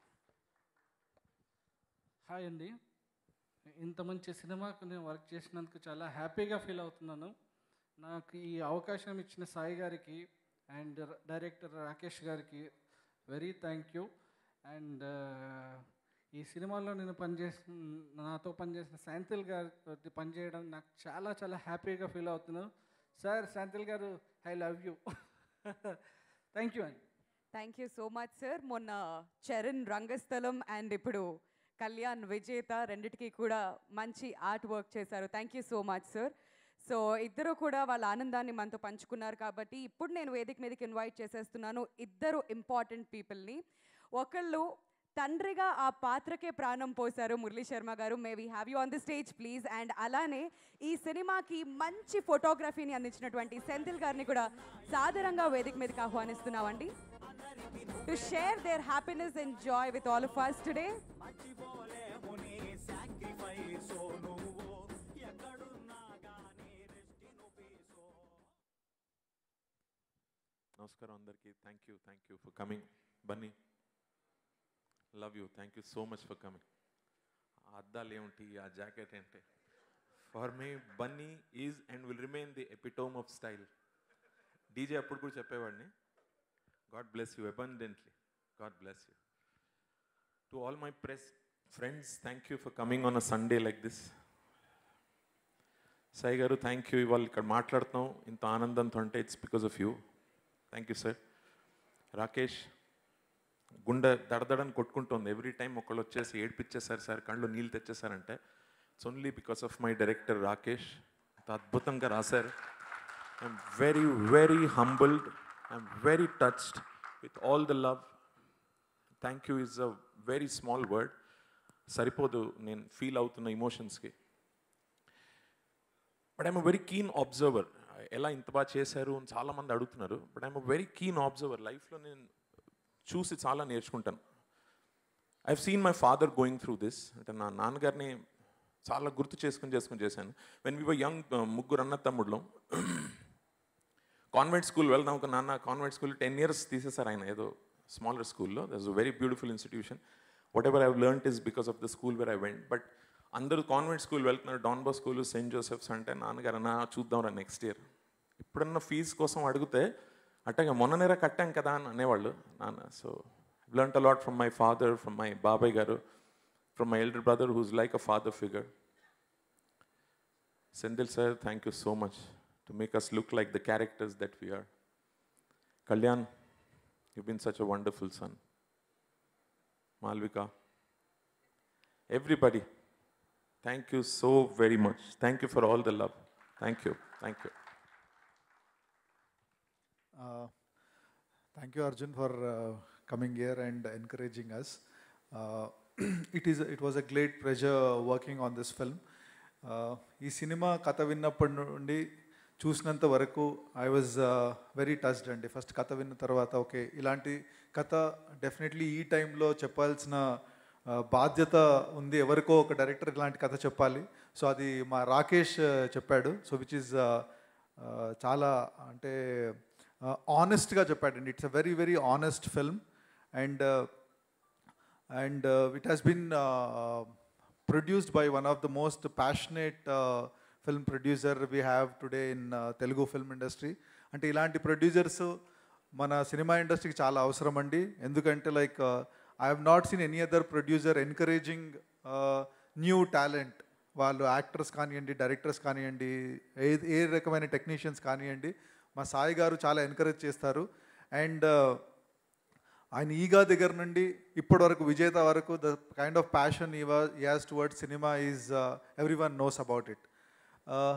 [SPEAKER 3] హాయ్ అండి ఇంత మంచి సినిమాకు నేను వర్క్ చేసినందుకు చాలా హ్యాపీగా ఫీల్ అవుతున్నాను నాకు ఈ అవకాశం ఇచ్చిన సాయి గారికి అండ్ డైరెక్టర్ రాకేష్ గారికి వెరీ థ్యాంక్ యూ అండ్ ఈ సినిమాలో నేను పనిచేసిన నాతో పనిచేసిన శాంతిల్ గారితో పనిచేయడం నాకు చాలా చాలా హ్యాపీగా ఫీల్ అవుతున్నాను sir Senthil garu I love you thank you అండి
[SPEAKER 1] thank you so much sir మొన్న చరణ్ రంగస్థలం అండ్ ఇప్పుడు కళ్యాణ్ విజేత రెండిటికి కూడా మంచి ఆర్ట్ వర్క్ చేశారు thank you so much sir so ఇద్దరు కూడా వాళ్ళ ఆనందాన్ని మనతో పంచుకున్నారు కాబట్టి ఇప్పుడు నేను వేదిక మీదకి ఇన్వైట్ చేసేస్తున్నాను ఇద్దరు ఇంపార్టెంట్ పీపుల్ని ఒకళ్ళు తండ్రిగా ఆ పాత్రకే ప్రాణం పోశారు Murali Sharma garu may we have you on the stage please and అలానే ఈ సినిమాకి మంచి ఫోటోగ్రఫీని అందించినటువంటి సెంథిల్ గారిని కూడా సాదరంగా వేదిక మీదకి ఆహ్వానిస్తున్నామండి to share their happiness and joy with all of us today
[SPEAKER 11] నమస్కారం అందరికీ thank you thank you for coming Bunny love you thank you so much for coming ఆ అద్దాలు ఏమిటి ఆ జాకెట్ ఏంటి for me Bunny is and will remain the epitome of style DJ అప్పుడు కూడా చెప్పేవాడిని God bless you abundantly God bless you to all my press friends thank you for coming on a Sunday like this Sai గారు థ్యాంక్ యూ ఇవాళ ఇక్కడ మాట్లాడుతున్నాం ఇంత ఆనందంతో అంటే it's because of you thank you sir Rakesh గుండె దడదడని కొట్టుకుంటుంది ఎవ్రీ టైం ఒకళ్ళు వచ్చేసి ఏడ్పిచ్చేసారు సార్ కళ్ళు నీళ్ళు తెచ్చేసారంటే it's only because of my director Rakesh అంత అద్భుతంగా రాశారు I'm very very humbled I'm very touched with all the love thank you is a very small word సరిపోదు నేను ఫీల్ అవుతున్న ఇమోషన్స్కి but I'm very keen observer ఎలా ఇంత బాగా చేశారు అని చాలామంది అడుగుతున్నారు but I'm very keen observer లైఫ్లో నేను చూసి చాలా నేర్చుకుంటాను I've seen my father going through this అంటే నా నాన్నగారిని చాలా గుర్తు చేసుకుని చేసుకుని చేశాను వెన్ వీ యంగ్ ముగ్గురు అన్న తమ్ముడులో కాన్వెంట్ స్కూల్ వెళ్దాం ఒక నాన్న కాన్వెంట్ స్కూల్ టెన్ ఇయర్స్ తీసేశారు ఆయన ఏదో స్మాలర్ స్కూల్లో this a very beautiful institution whatever I learn is because of the school where I went but అందరూ కాన్వెంట్ స్కూల్ వెళ్తున్నారు డాన్ బో స్కూల్ సెయింట్ జోసెఫ్స్ అంటే నాన్నగారు అన్న చూద్దాం రా నెక్స్ట్ ఇయర్ ఎప్పుడన్నా ఫీజు కోసం అడిగితే అట్టగా మొన్ననేరా కట్టాం కదా అని అనేవాళ్ళు నాన్న so learn a lot from my father from my బాబాయ్ గారు from my elder brother who's like a father figure Senthil sir thank you so much to make us look like the characters that we are Kalyan you been such a wonderful son Malavika everybody thank you so very much thank you for all the love thank you thank you
[SPEAKER 9] Uh, thank you, Arjun, for uh, coming here and encouraging us. Uh, it is it was a great pleasure working on this film. Uh, ఈ సినిమా కథ విన్నప్పటి నుండి చూసినంత వరకు ఐ వాజ్ వెరీ టచ్డ్ అండి ఫస్ట్ కథ విన్న తర్వాత ఓకే ఇలాంటి కథ డెఫినెట్లీ ఈ టైంలో చెప్పాల్సిన uh, బాధ్యత ఉంది ఎవరికో ఒక డైరెక్టర్ ఇలాంటి కథ చెప్పాలి సో అది మా రాకేష్ uh, చెప్పాడు సో విచ్ ఈజ్ చాలా అంటే ఆనెస్ట్గా చెప్పాడండి it's a very very honest film and and it has been produced by one of the most passionate uh, film producer we have today in uh, Telugu film industry. అంటే ఇలాంటి ప్రొడ్యూసర్స్ మన సినిమా ఇండస్ట్రీకి చాలా అవసరం అండి ఎందుకంటే like I have not seen any other producer encouraging new talent వాళ్ళు యాక్టర్స్ కానివ్వండి డైరెక్టర్స్ కానివ్వండి ఏ ఏ రకమైన టెక్నీషియన్స్ కానివ్వండి మా సాయి గారు చాలా ఎంకరేజ్ చేస్తారు అండ్ ఆయన ఈగా దగ్గర నుండి ఇప్పటి వరకు విజేత వరకు the kind of passion he has towards cinema is everyone knows about it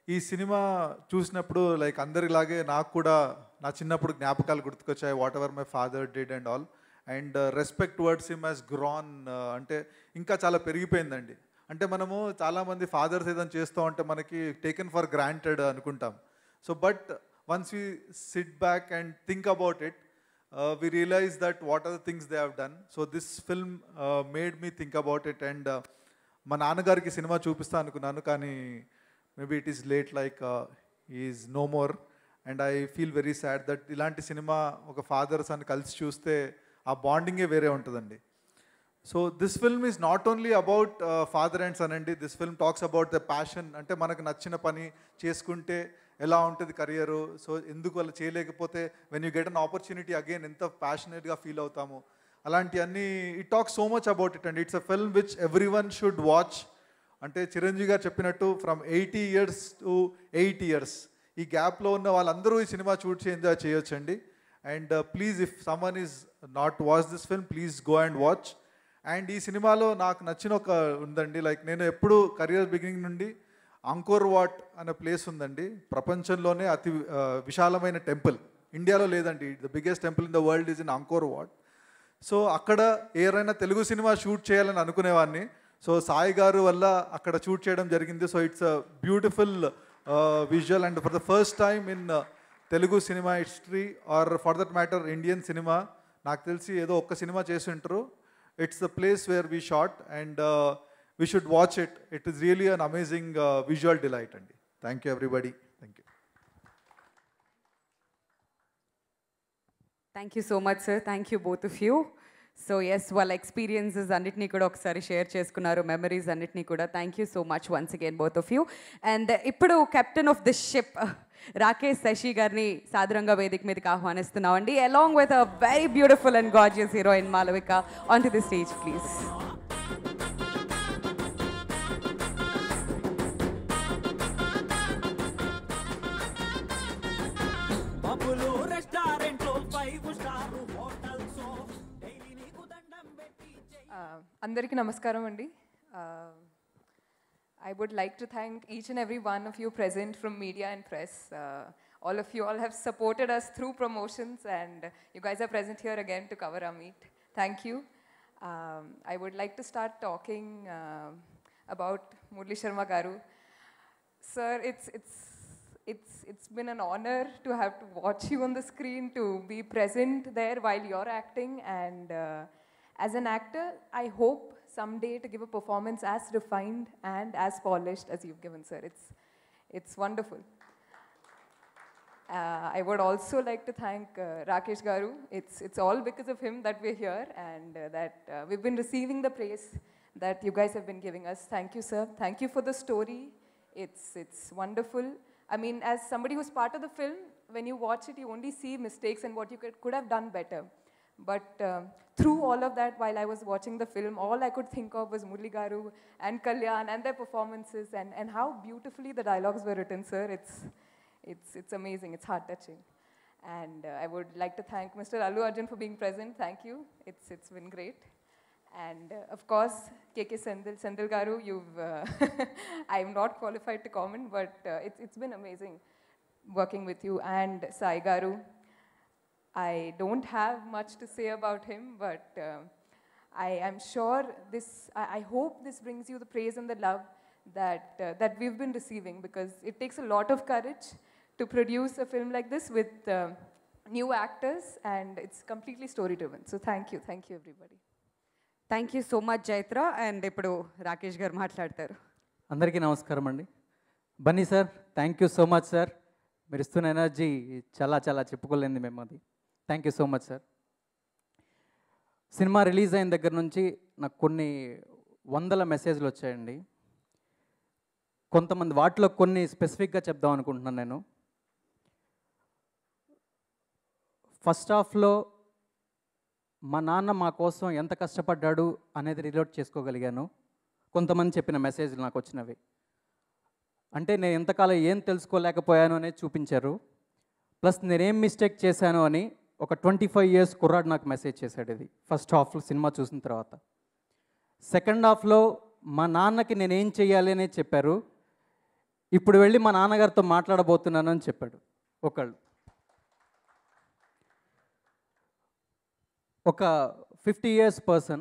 [SPEAKER 9] ఈ సినిమా చూసినప్పుడు లైక్ అందరిలాగే నాకు కూడా నా చిన్నప్పుడు జ్ఞాపకాలు గుర్తుకొచ్చాయి whatever my father did and all and respect words him as గ్రాన్ అంటే ఇంకా చాలా పెరిగిపోయిందండి అంటే మనము చాలామంది ఫాదర్స్ ఏదైనా చేస్తూ ఉంటే మనకి టేకెన్ ఫర్ గ్రాంటెడ్ అనుకుంటాం so but once we sit back and think about it we realize that what are the things they have done so this film made me think about it and మా నాన్నగారికి సినిమా చూపిస్తా అనుకున్నాను కానీ maybe it is late like is no more and I feel very sad that ఇలాంటి సినిమా ఒక ఫాదర్ సన్ కలిసి చూస్తే ఆ బాండింగే వేరే ఉంటుందండి so this film is not only about father and son అండి this film talks about the passion అంటే మనకు నచ్చిన పని చేసుకుంటే ఎలా ఉంటుంది కెరియరు సో ఎందుకు వాళ్ళు చేయలేకపోతే when you get an opportunity again ఎంత ప్యాషనెట్గా ఫీల్ అవుతాము అలాంటివన్నీ it talk so much about it and it's a film which everyone should watch అంటే చిరంజీవి గారు చెప్పినట్టు from eighty years to eight years ఈ గ్యాప్లో ఉన్న వాళ్ళందరూ ఈ సినిమా చూడ్ ఎంజాయ్ చేయొచ్చండి and please if someone is not watch this film please go and watch and ఈ సినిమాలో నాకు నచ్చిన ఒక ఉందండి లైక్ నేను ఎప్పుడు కెరియర్ బిగినింగ్ నుండి అంకోర్ వాట్ అనే ప్లేస్ ఉందండి ప్రపంచంలోనే అతి ఆ, విశాలమైన టెంపుల్ ఇండియాలో లేదండి the biggest temple in the world is in Angkor Wat so అక్కడ ఏరైనా తెలుగు సినిమా షూట్ చేయాలని అనుకునేవాడిని సో సాయి గారు వల్ల అక్కడ షూట్ చేయడం జరిగింది so it's a beautiful visual and for the first time in Telugu cinema history or for that matter Indian cinema నాకు తెలిసి ఏదో ఒక్క సినిమా చేసి ఉంటారు it's the place where we shot and we should watch it it is really an amazing visual delight అండి thank you everybody thank you
[SPEAKER 1] thank you so much sir thank you both of you so ఎస్ వాళ్ళ ఎక్స్పీరియన్సెస్ అన్నిటినీ కూడా ఒకసారి షేర్ చేసుకున్నారు మెమరీస్ అన్నిటినీ కూడా thank you so much once again both of you and ఇప్పుడు captain of the ship Rakesh Sashi గారిని సాదరంగా వేదిక మీదకి ఆహ్వానిస్తున్నామండి along with a very beautiful and gorgeous heroine Malavika on to the stage please
[SPEAKER 5] పబ్బులు రెస్టారెంట్లు ఫైవ్ స్టార్ హోటల్స్
[SPEAKER 6] అందరికీ నమస్కారం అండి I would like to thank each and every one of you present from media and press all of you all have supported us through promotions and you guys are present here again to cover a meet thank you I would like to start talking about Murali Sharma garu Sir, it's it's it's it's been an honor to have to watch you on the screen, to be present there while you're acting, and uh, as an actor, I hope someday to give a performance as refined and as polished as you've given, sir. It's it's wonderful. Uh, I would also like to thank uh, Rakesh Garu. It's, it's all because of him that we're here and uh, that uh, we've been receiving the praise that you guys have been giving us. Thank you, sir. Thank you for the story. It's, it's wonderful. I mean, as somebody who's part of the film, when you watch it, you only see mistakes and what you could, could have done better. But um, through all of that, while I was watching the film, all I could think of was Murli Garu and Kalyan and their performances and, and how beautifully the dialogues were written, sir. It's, it's, it's amazing. It's heart touching. And uh, I would like to thank Mr. Allu Arjun for being present. Thank you. It's, it's been great. And uh, of course, KK Sendil, Sendil Garu, you've, uh, I'm not qualified to comment, but uh, it's, it's been amazing working with you. And Sai Garu, I don't have much to say about him, but uh, I am sure this, I, I hope this brings you the praise and the love that, uh, that we've been receiving because it takes a lot of courage to produce a film like this with uh, new actors and it's completely story driven. So thank you, thank you everybody.
[SPEAKER 1] Thank you so much Jaitra and ఇప్పుడు రాకేష్ గారు మాట్లాడతారు
[SPEAKER 10] అందరికీ నమస్కారం అండి Bunny sir thank you so much sir మీరు ఇస్తున్న ఎనర్జీ చాలా చాలా చెప్పుకోలేంది మేము అది thank you so much sir cinema release అయిన దగ్గర నుంచి నాకు కొన్ని వందల మెసేజ్లు వచ్చాయండి కొంతమంది వాటిలో కొన్ని స్పెసిఫిక్గా చెప్దాం అనుకుంటున్నాను నేను ఫస్ట్ హాఫ్లో మా నాన్న మా కోసం ఎంత కష్టపడ్డాడు అనేది రిలేట్ చేసుకోగలిగాను కొంతమంది చెప్పిన మెసేజ్లు నాకు వచ్చినవి అంటే నేను ఎంతకాలం ఏం తెలుసుకోలేకపోయాను అనేది చూపించారు ప్లస్ నేనేం మిస్టేక్ చేశాను అని ఒక ట్వంటీ ఫైవ్ ఇయర్స్ కుర్రాడు నాకు మెసేజ్ చేశాడు ఇది ఫస్ట్ హాఫ్లో సినిమా చూసిన తర్వాత సెకండ్ హాఫ్లో మా నాన్నకి నేనేం చేయాలి అనేది చెప్పారు ఇప్పుడు వెళ్ళి మా నాన్నగారితో మాట్లాడబోతున్నాను అని చెప్పాడు ఒకళ్ళు ఒక ఫిఫ్టీ ఇయర్స్ పర్సన్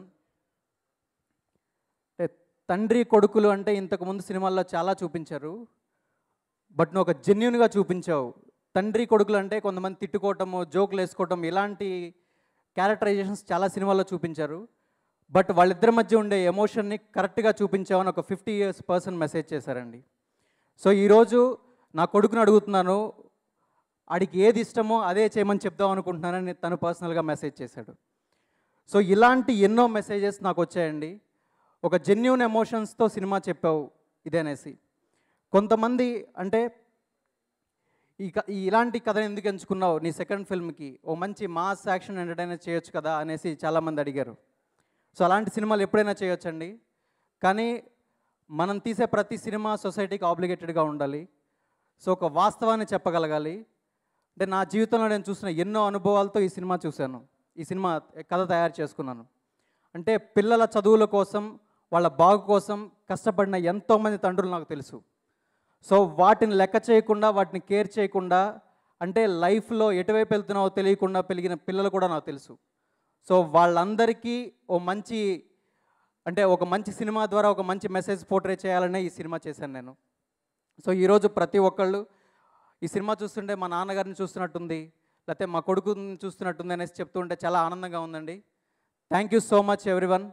[SPEAKER 10] తండ్రి కొడుకులు అంటే ఇంతకుముందు సినిమాల్లో చాలా చూపించారు బట్ నువ్వు ఒక జెన్యున్గా చూపించావు తండ్రి కొడుకులు అంటే కొంతమంది తిట్టుకోవటము జోకులు వేసుకోవటం ఇలాంటి క్యారెక్టరైజేషన్స్ చాలా సినిమాల్లో చూపించారు బట్ వాళ్ళిద్దరి మధ్య ఉండే ఎమోషన్ని కరెక్ట్గా చూపించామని ఒక ఫిఫ్టీ ఇయర్స్ పర్సన్ మెసేజ్ చేశారండి సో ఈరోజు నా కొడుకుని అడుగుతున్నాను ఆడికి ఏది ఇష్టమో అదే చేయమని చెప్దాం అనుకుంటున్నానని తను పర్సనల్గా మెసేజ్ చేశాడు సో ఇలాంటి ఎన్నో మెసేజెస్ నాకు వచ్చాయండి ఒక జెన్యున్ ఎమోషన్స్తో సినిమా చెప్పావు ఇదనేసి కొంతమంది అంటే ఈ క- ఈ ఇలాంటి కథను ఎందుకు ఎంచుకున్నావు నీ సెకండ్ ఫిల్మ్కి ఓ మంచి మాస్ యాక్షన్ ఎంటర్టైనర్ చేయొచ్చు కదా అనేసి చాలామంది అడిగారు సో అలాంటి సినిమాలు ఎప్పుడైనా చేయొచ్చండి కానీ మనం తీసే ప్రతి సినిమా సొసైటీకి ఆబ్లిగేటెడ్గా ఉండాలి సో ఒక వాస్తవాన్ని చెప్పగలగాలి అంటే నా జీవితంలో నేను చూసిన ఎన్నో అనుభవాలతో ఈ సినిమా చూశాను ఈ సినిమా కథ తయారు చేసుకున్నాను అంటే పిల్లల చదువుల కోసం వాళ్ళ బాగు కోసం కష్టపడిన ఎంతోమంది తండ్రులు నాకు తెలుసు సో వాటిని లెక్క చేయకుండా వాటిని కేర్ చేయకుండా అంటే లైఫ్లో ఎటువైపు వెళ్తున్నావో తెలియకుండా పెరిగిన పిల్లలు కూడా నాకు తెలుసు సో వాళ్ళందరికీ ఓ మంచి అంటే ఒక మంచి సినిమా ద్వారా ఒక మంచి మెసేజ్ పోర్ట్రే చేయాలనే ఈ సినిమా చేశాను నేను సో ఈరోజు ప్రతి ఒక్కళ్ళు ఈ సినిమా చూస్తుంటే మా నాన్నగారిని చూస్తున్నట్టుంది లేకపోతే మా కొడుకుని చూస్తున్నట్టుంది అనేసి చెప్తుంటే చాలా ఆనందంగా ఉందండి thank you so much everyone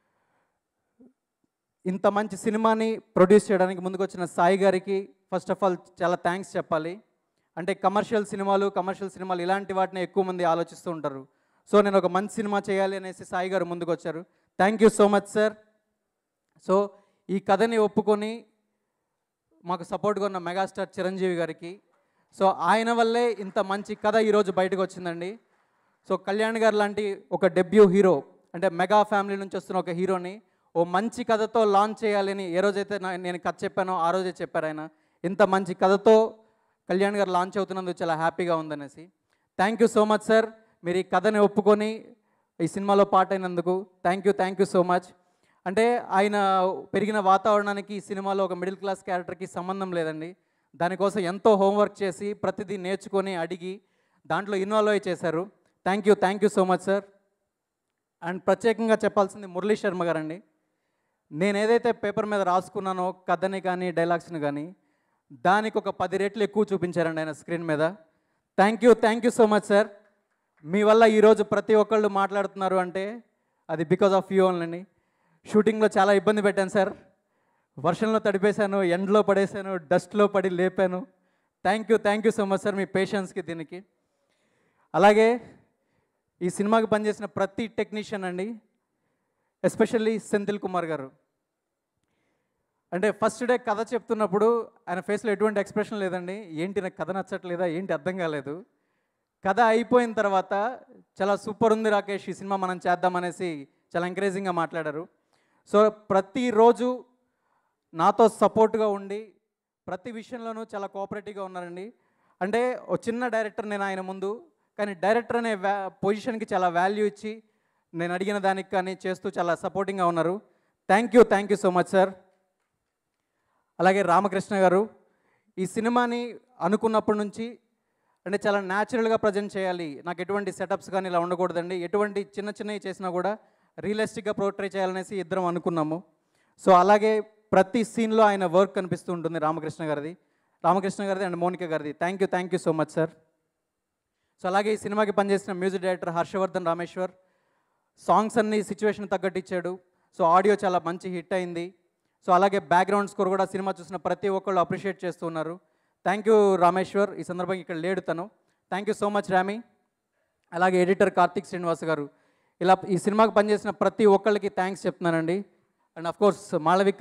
[SPEAKER 10] ఇంత మంచి సినిమాని ప్రొడ్యూస్ చేయడానికి ముందుకు వచ్చిన సాయి గారికి ఫస్ట్ ఆఫ్ ఆల్ చాలా థ్యాంక్స్ చెప్పాలి అంటే కమర్షియల్ సినిమాలు కమర్షియల్ సినిమాలు ఇలాంటి వాటిని ఎక్కువ మంది ఆలోచిస్తూ ఉంటారు సో నేను ఒక మంచి సినిమా చేయాలి అనేసి సాయి గారు ముందుకు వచ్చారు thank you so much sir so ఈ కథని ఒప్పుకొని మాకు సపోర్ట్గా ఉన్న మెగాస్టార్ చిరంజీవి గారికి సో ఆయన వల్లే ఇంత మంచి కథ ఈరోజు బయటకు వచ్చిందండి సో కళ్యాణ్ గారు లాంటి ఒక డెబ్యూ హీరో అంటే మెగా ఫ్యామిలీ నుంచి వస్తున్న ఒక హీరోని ఓ మంచి కథతో లాంచ్ చేయాలని ఏ రోజైతే నా- నేను కథ చెప్పానో ఆ రోజే చెప్పారు ఆయన ఇంత మంచి కథతో కళ్యాణ్ గారు లాంచ్ అవుతున్నందుకు చాలా హ్యాపీగా ఉందనేసి thank you so much sir మీరు ఈ కథని ఒప్పుకొని ఈ సినిమాలో పాట అయినందుకు thank you thank you so much అంటే ఆయన పెరిగిన వాతావరణానికి ఈ సినిమాలో ఒక మిడిల్ క్లాస్ క్యారెక్టర్కి సంబంధం లేదండి దానికోసం ఎంతో హోంవర్క్ చేసి ప్రతిదీ నేర్చుకొని అడిగి దాంట్లో ఇన్వాల్వ్ అయ్యి చేశారు thank you thank you so much sir and ప్రత్యేకంగా చెప్పాల్సింది మురళీ శర్మ గారండి నేను ఏదైతే పేపర్ మీద రాసుకున్నానో కథని కానీ డైలాగ్స్ని కానీ దానికి ఒక పది రెట్లు ఎక్కువ చూపించారండి ఆయన స్క్రీన్ మీద thank you thank you so much sir మీ వల్ల ఈరోజు ప్రతి ఒక్కళ్ళు మాట్లాడుతున్నారు అంటే అది బికాజ్ ఆఫ్ యూ ఓన్లీ షూటింగ్లో చాలా ఇబ్బంది పెట్టాను సార్ వర్షంలో తడిపేశాను ఎండలో పడేశాను డస్ట్లో పడి లేపాను thank you thank you so much sir మీ పేషెన్స్కి దీనికి అలాగే ఈ సినిమాకి పనిచేసిన ప్రతి టెక్నీషియన్ అండి ఎస్పెషల్లీ సెంథిల్ కుమార్ గారు అంటే ఫస్ట్ డే కథ చెప్తున్నప్పుడు ఆయన ఫేస్లో ఎటువంటి ఎక్స్ప్రెషన్ లేదండి ఏంటి నాకు కథ నచ్చట్లేదా ఏంటి అర్థం కాలేదు కథ అయిపోయిన తర్వాత చాలా సూపర్ ఉంది రాకేష్ ఈ సినిమా మనం చేద్దామనేసి చాలా ఎంకరేజింగ్గా మాట్లాడారు సో ప్రతిరోజు నాతో సపోర్ట్గా ఉండి ప్రతి విషయంలోనూ చాలా కోఆపరేటివ్గా ఉన్నారండి అంటే ఒక చిన్న డైరెక్టర్ నేను ఆయన ముందు కానీ డైరెక్టర్ అనే వ్యా పొజిషన్కి చాలా వాల్యూ ఇచ్చి నేను అడిగిన దానికి కానీ చేస్తూ చాలా సపోర్టింగ్గా ఉన్నారు thank you thank you so much sir అలాగే రామకృష్ణ గారు ఈ సినిమాని అనుకున్నప్పటి నుంచి అంటే చాలా న్యాచురల్గా ప్రజెంట్ చేయాలి నాకు ఎటువంటి సెటప్స్ కానీ ఇలా ఉండకూడదండి ఎటువంటి చిన్న చిన్నవి చేసినా కూడా రియలిస్టిక్గా పోర్ట్రే చేయాలనేసి ఇద్దరం అనుకున్నాము సో అలాగే ప్రతి సీన్లో ఆయన వర్క్ కనిపిస్తూ ఉంటుంది రామకృష్ణ గారిది రామకృష్ణ గారిది అండ్ మోనిక గారిది thank you thank you so much sir so అలాగే ఈ సినిమాకి పనిచేసిన music director Harshavardhan Rameshwar songs అన్ని సిచ్యువేషన్ తగ్గట్టు ఇచ్చాడు సో ఆడియో చాలా మంచి హిట్ అయింది సో అలాగే బ్యాక్గ్రౌండ్ స్కోర్ కూడా సినిమా చూసిన ప్రతి ఒక్కళ్ళు అప్రిషియేట్ చేస్తున్నారు థ్యాంక్ యూ రామేశ్వర్ ఈ సందర్భంగా ఇక్కడ లేడు తను thank you so much Rami అలాగే ఎడిటర్ కార్తిక్ శ్రీనివాస్ గారు ఇలా ఈ సినిమాకి పనిచేసిన ప్రతి ఒక్కళ్ళకి థ్యాంక్స్ చెప్తున్నానండి అండ్ అఫ్ కోర్స్ మాళవిక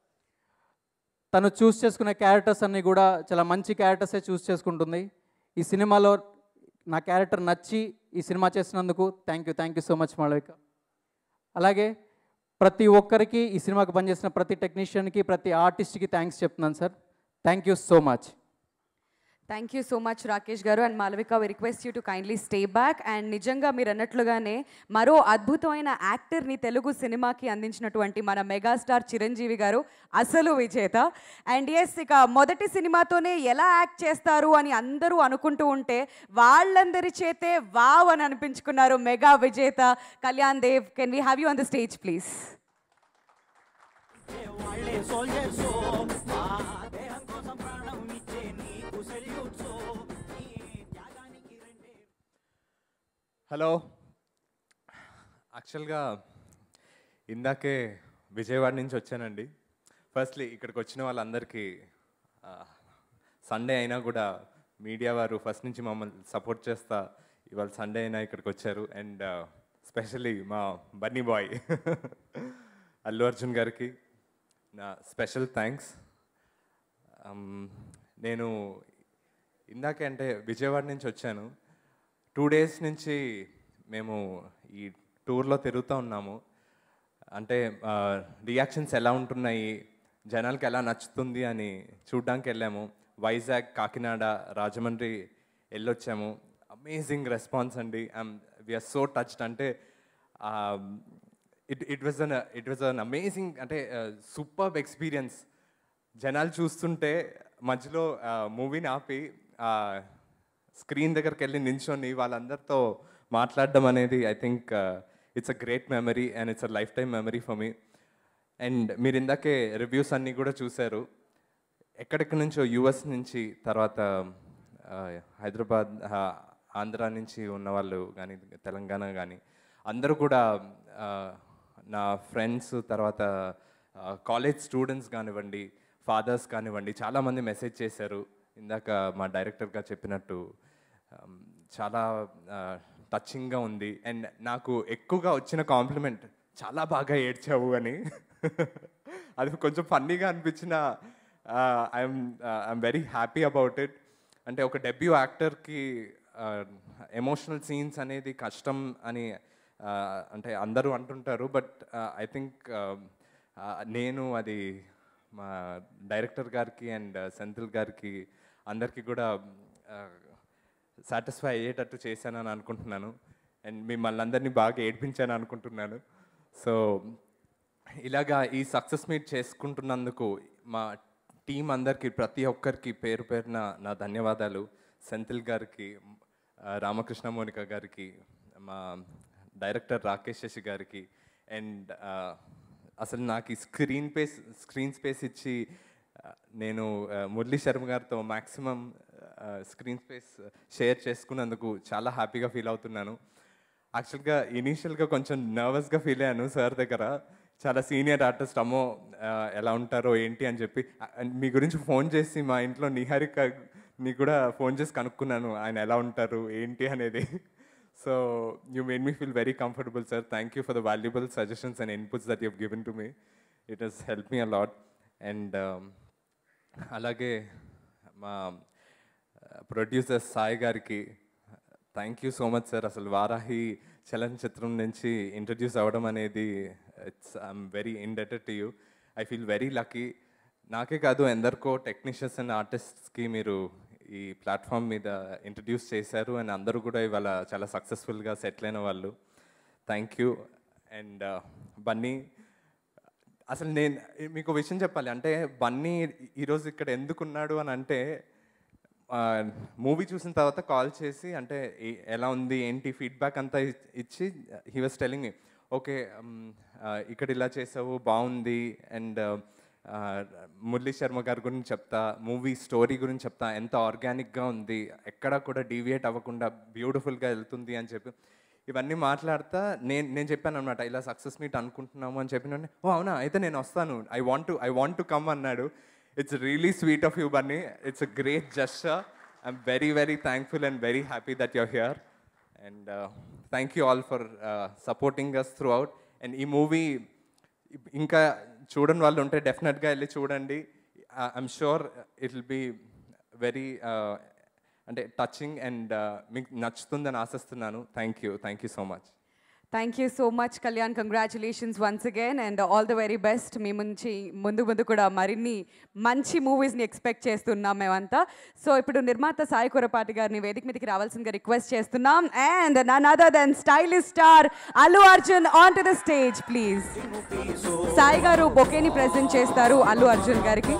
[SPEAKER 10] తను చూస్ చేసుకునే క్యారెక్టర్స్ అన్నీ కూడా చాలా మంచి క్యారెక్టర్సే చూస్ చేసుకుంటుంది ఈ సినిమాలో నా క్యారెక్టర్ నచ్చి ఈ సినిమా చేసినందుకు thank you thank you so much Malavika అలాగే ప్రతి ఒక్కరికి ఈ సినిమాకి పనిచేసిన ప్రతి టెక్నీషియన్కి ప్రతి ఆర్టిస్ట్కి థ్యాంక్స్ చెప్తున్నాను sir thank you so much
[SPEAKER 1] thank you so much Rakesh గారు and Malavika we request you to kindly stay back and నిజంగా మీరు అన్నట్లుగానే మరో అద్భుతమైన యాక్టర్ని తెలుగు సినిమాకి అందించినటువంటి మన మెగాస్టార్ చిరంజీవి గారు అసలు విజేత అండ్ ఎస్ ఇక మొదటి సినిమాతోనే ఎలా యాక్ట్ చేస్తారు అని అందరూ అనుకుంటూ ఉంటే వాళ్ళందరి చేతే వావ్ అని అనిపించుకున్నారు మెగా విజేత Kalyan Dev can we have you on the stage please
[SPEAKER 4] hello యాక్చువల్గా ఇందాకే విజయవాడ నుంచి వచ్చానండి ఫస్ట్లీ ఇక్కడికి వచ్చిన వాళ్ళందరికీ సండే అయినా కూడా మీడియా వారు ఫస్ట్ నుంచి మమ్మల్ని సపోర్ట్ చేస్తా ఇవాళ సండే అయినా ఇక్కడికి వచ్చారు అండ్ స్పెషల్లీ మా బన్నీ బాయ్ అల్లు అర్జున్ గారికి నా స్పెషల్ థ్యాంక్స్ నేను ఇందాకే అంటే విజయవాడ నుంచి వచ్చాను టూ డేస్ నుంచి మేము ఈ టూర్లో తిరుగుతూ ఉన్నాము అంటే రియాక్షన్స్ ఎలా ఉంటున్నాయి జనాలకి ఎలా నచ్చుతుంది అని చూడ్డానికి వెళ్ళాము వైజాగ్ కాకినాడ రాజమండ్రి వెళ్ళొచ్చాము అమేజింగ్ రెస్పాన్స్ అండి ఐమ్ వీఆర్ సో టచ్డ్ అంటే it it was an it was an amazing అంటే సూపర్ ఎక్స్పీరియన్స్ జనాలు చూస్తుంటే మధ్యలో మూవీని ఆపి స్క్రీన్ దగ్గరికి వెళ్ళి నించొని వాళ్ళందరితో మాట్లాడడం అనేది I think it's a great memory and it's a lifetime memory for me and మీరు ఇందాకే రివ్యూస్ అన్నీ కూడా చూశారు ఎక్కడెక్కడి నుంచో యుఎస్ నుంచి తర్వాత హైదరాబాద్ ఆంధ్ర నుంచి ఉన్న వాళ్ళు కానీ తెలంగాణ కానీ అందరూ కూడా నా ఫ్రెండ్స్ తర్వాత కాలేజ్ స్టూడెంట్స్ కానివ్వండి ఫాదర్స్ కానివ్వండి చాలామంది మెసేజ్ చేశారు ఇందాక మా డైరెక్టర్గా చెప్పినట్టు చాలా టచింగ్గా ఉంది అండ్ నాకు ఎక్కువగా వచ్చిన కాంప్లిమెంట్ చాలా బాగా ఏడ్చావు అని అది కొంచెం ఫన్నీగా అనిపించిన I'm I'm very happy about it అంటే ఒక డెబ్యూ యాక్టర్కి ఎమోషనల్ సీన్స్ అనేది కష్టం అని అంటే అందరూ అంటుంటారు బట్ ఐ థింక్ నేను అది మా డైరెక్టర్ గారికి అండ్ సెంథిల్ గారికి అందరికీ కూడా సాటిస్ఫై అయ్యేటట్టు చేశానని అనుకుంటున్నాను అండ్ మిమ్మల్ని అందరినీ బాగా ఏడ్పించాను అనుకుంటున్నాను సో ఇలాగా ఈ సక్సెస్ మీట్ చేసుకుంటున్నందుకు మా టీం అందరికీ ప్రతి ఒక్కరికి పేరు పేరున నా ధన్యవాదాలు సెంథిల్ గారికి రామకృష్ణ మోనిక గారికి మా డైరెక్టర్ రాకేష్ శశి గారికి అండ్ అసలు నాకు ఈ స్క్రీన్ పేస్ స్క్రీన్ స్పేస్ ఇచ్చి నేను మురళీ శర్మ గారితో మ్యాక్సిమం స్క్రీన్ స్పేస్ షేర్ చేసుకున్నందుకు చాలా హ్యాపీగా ఫీల్ అవుతున్నాను యాక్చువల్గా ఇనీషియల్గా కొంచెం నర్వస్గా ఫీల్ అయ్యాను సార్ దగ్గర చాలా సీనియర్ ఆర్టిస్ట్ అమ్మో ఎలా ఉంటారో ఏంటి అని చెప్పి మీ గురించి ఫోన్ చేసి మా ఇంట్లో నిహారిక నీ కూడా ఫోన్ చేసి కనుక్కున్నాను ఆయన ఎలా ఉంటారు ఏంటి అనేది so you made me feel very comfortable sir thank you for the valuable suggestions and inputs that you've given to me it has help me a lot and అలాగే మా ప్రొడ్యూసర్ సాయి గారికి thank you so much sir అసలు వారాహి చలనచిత్రం నుంచి ఇంట్రడ్యూస్ అవ్వడం అనేది it's I'm very indebted to you I feel very lucky నాకే కాదు ఎందరికో టెక్నీషియన్స్ అండ్ ఆర్టిస్ట్స్కి మీరు ఈ ప్లాట్ఫామ్ మీద ఇంట్రడ్యూస్ చేశారు అండ్ అందరూ కూడా ఇవాళ చాలా సక్సెస్ఫుల్గా సెటిల్ అయిన వాళ్ళు థ్యాంక్ యూ అండ్ బన్నీ అసలు నేను మీకు విషయం చెప్పాలి అంటే బన్నీ ఈరోజు ఇక్కడ ఎందుకున్నాడు అని అంటే మూవీ చూసిన తర్వాత కాల్ చేసి అంటే ఎలా ఉంది ఏంటి ఫీడ్బ్యాక్ అంతా ఇచ్చి he was telling me okay ఇక్కడ ఇలా చేసావు బాగుంది అండ్ మురళీ శర్మ గారి గురించి చెప్తా మూవీ స్టోరీ గురించి చెప్తా ఎంత ఆర్గానిక్గా ఉంది ఎక్కడ కూడా డీవియేట్ అవ్వకుండా బ్యూటిఫుల్గా వెళ్తుంది అని చెప్పి ఇవన్నీ మాట్లాడతా నేను నేను చెప్పాను అనమాట ఇలా సక్సెస్ మీట్ అనుకుంటున్నాము అని చెప్పిన ఓ అవునా అయితే నేను వస్తాను I want to I want to come అన్నాడు it's really sweet of you Bunny it's a great gesture I'm very very thankful and very happy that you're here and thank you all for supporting us throughout and ఈ మూవీ ఇంకా చూడని వాళ్ళు ఉంటే డెఫినెట్గా వెళ్ళి చూడండి I'm sure it will be very అంటే టచింగ్ అండ్ మీకు నచ్చుతుందని ఆశిస్తున్నాను thank you thank you so much
[SPEAKER 1] thank you so much Kalyan congratulations once again and all the very best మీ నుంచి ముందు ముందు కూడా మరిన్ని మంచి మూవీస్ని ఎక్స్పెక్ట్ చేస్తున్నాం మేమంతా సో ఇప్పుడు నిర్మాత సాయి కురపాటి గారిని వేదిక మీదకి రావాల్సిందిగా రిక్వెస్ట్ చేస్తున్నాం and none other than stylish star Allu Arjun on to the stage please Sai గారు బొకేని ప్రెజెంట్ చేస్తారు అల్లు అర్జున్ గారికి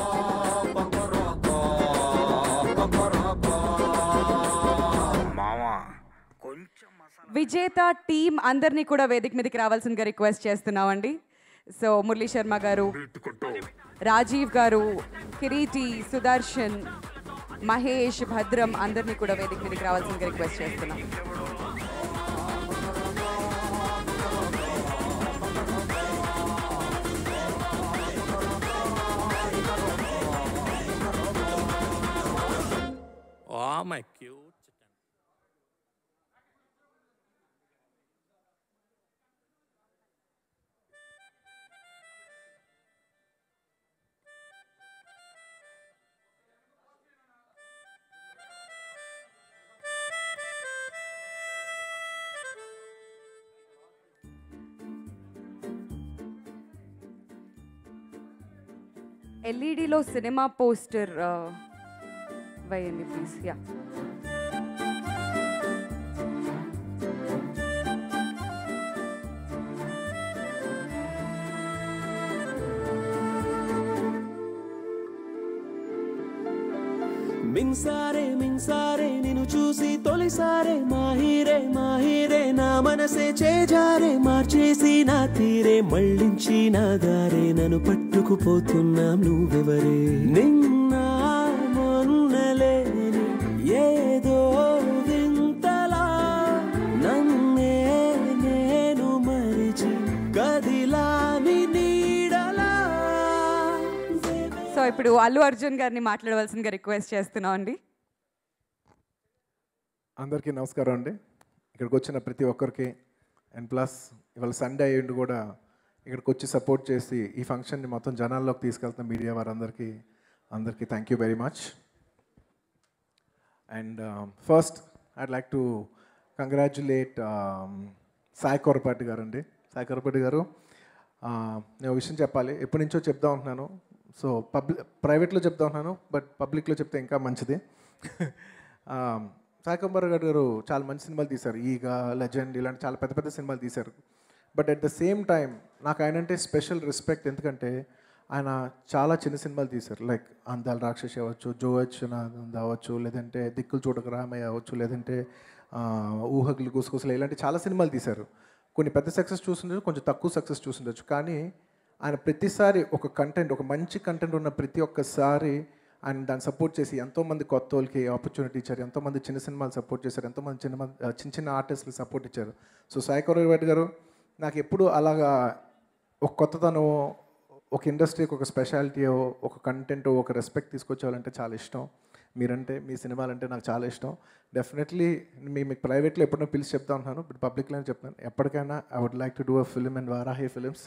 [SPEAKER 1] విజేత టీం అందరినీ కూడా వేదిక మీదకి రావాల్సిందిగా రిక్వెస్ట్ చేస్తున్నామండి సో మురళీ శర్మ గారు రాజీవ్ గారు కిరీటి సుదర్శన్ మహేష్ భద్రం అందరినీ కూడా వేదిక మీదకి రావాల్సిందిగా రిక్వెస్ట్ చేస్తున్నాం
[SPEAKER 7] Oh, my cute.
[SPEAKER 1] ఎల్ఈడిలో సినిమా పోస్టర్ వేయండి ప్లీజ్ యా
[SPEAKER 5] మిన్సారే మిన్సారే నిన్ను చూసి తొలిసారే మాహిరే మాహిరే నా మనసే చేజారే మార్చేసి నా తీరే మళ్ళించి నా దారే నన్ను పట్టుకుపోతున్నాం నువ్వెవరే నిన్న మొన్నలేని ఏదో వింతలా నన్నే నేను మరిచి కదిలాని నీడలా
[SPEAKER 1] సో ఇప్పుడు అల్లు అర్జున్ గారిని మాట్లాడవలసిందిగా రిక్వెస్ట్ చేస్తున్నాం అండి
[SPEAKER 8] అందరికీ నమస్కారం అండి ఇక్కడికి వచ్చిన ప్రతి ఒక్కరికి అండ్ ప్లస్ ఇవాళ సండే అయ్యిండి కూడా ఇక్కడికి వచ్చి సపోర్ట్ చేసి ఈ ఫంక్షన్ని మొత్తం జనాల్లోకి తీసుకెళ్తున్న మీడియా వారందరికీ అందరికీ thank you very much and first I'd like to congratulate Sai Korapati గారు అండి సాయి కొరపాటి గారు uh, నేను ఒక విషయం చెప్పాలి ఎప్పటి నుంచో చెప్తా ఉంటున్నాను సో పబ్లిక్ ప్రైవేట్లో చెప్తా ఉంటున్నాను బట్ పబ్లిక్లో చెప్తే ఇంకా మంచిది Um, సాయి కొరపాటి గారు చాలా మంచి సినిమాలు తీశారు ఈగ లెజెండ్ ఇలాంటి చాలా పెద్ద పెద్ద సినిమాలు తీశారు but at the same time నాకు ఆయన అంటే స్పెషల్ రెస్పెక్ట్ ఎందుకంటే ఆయన చాలా చిన్న సినిమాలు తీశారు లైక్ అందాల రాక్షసి అవ్వచ్చు జో అచ్చునాథ్ అవ్వచ్చు లేదంటే దిక్కులు చూడక రామయ్య అవ్వచ్చు లేదంటే ఆ, ఊహకులు గుసగుసలు ఇలాంటి చాలా సినిమాలు తీశారు కొన్ని పెద్ద సక్సెస్ చూసిండొచ్చు కొంచెం తక్కువ సక్సెస్ చూసిండొచ్చు కానీ ఆయన ప్రతిసారి ఒక కంటెంట్ ఒక మంచి కంటెంట్ ఉన్న ప్రతి ఒక్కసారి ఆయన దాన్ని సపోర్ట్ చేసి ఎంతోమంది కొత్త వాళ్ళకి ఆపర్చునిటీ ఇచ్చారు ఎంతోమంది చిన్న సినిమాలు సపోర్ట్ చేశారు ఎంతోమంది చిన్న మంది- ఆ, చిన్న చిన్న ఆర్టిస్టులు సపోర్ట్ ఇచ్చారు సో సాయి కొరవేటి గారు నాకు ఎప్పుడు అలాగా ఒక కొత్తతనం ఒక ఇండస్ట్రీకి ఒక స్పెషాలిటీ ఒక కంటెంట్ ఒక రెస్పెక్ట్ తీసుకొచ్చేవాళ్ళంటే చాలా ఇష్టం మీరంటే మీ సినిమాలంటే నాకు చాలా ఇష్టం డెఫినెట్లీ మీ మీకు ప్రైవేట్లో ఎప్పుడైనా పిలిచి చెప్తా ఉంటాను బట్ పబ్లిక్లోనే చెప్తాను ఎప్పటికైనా I would like to do a film and Varahi films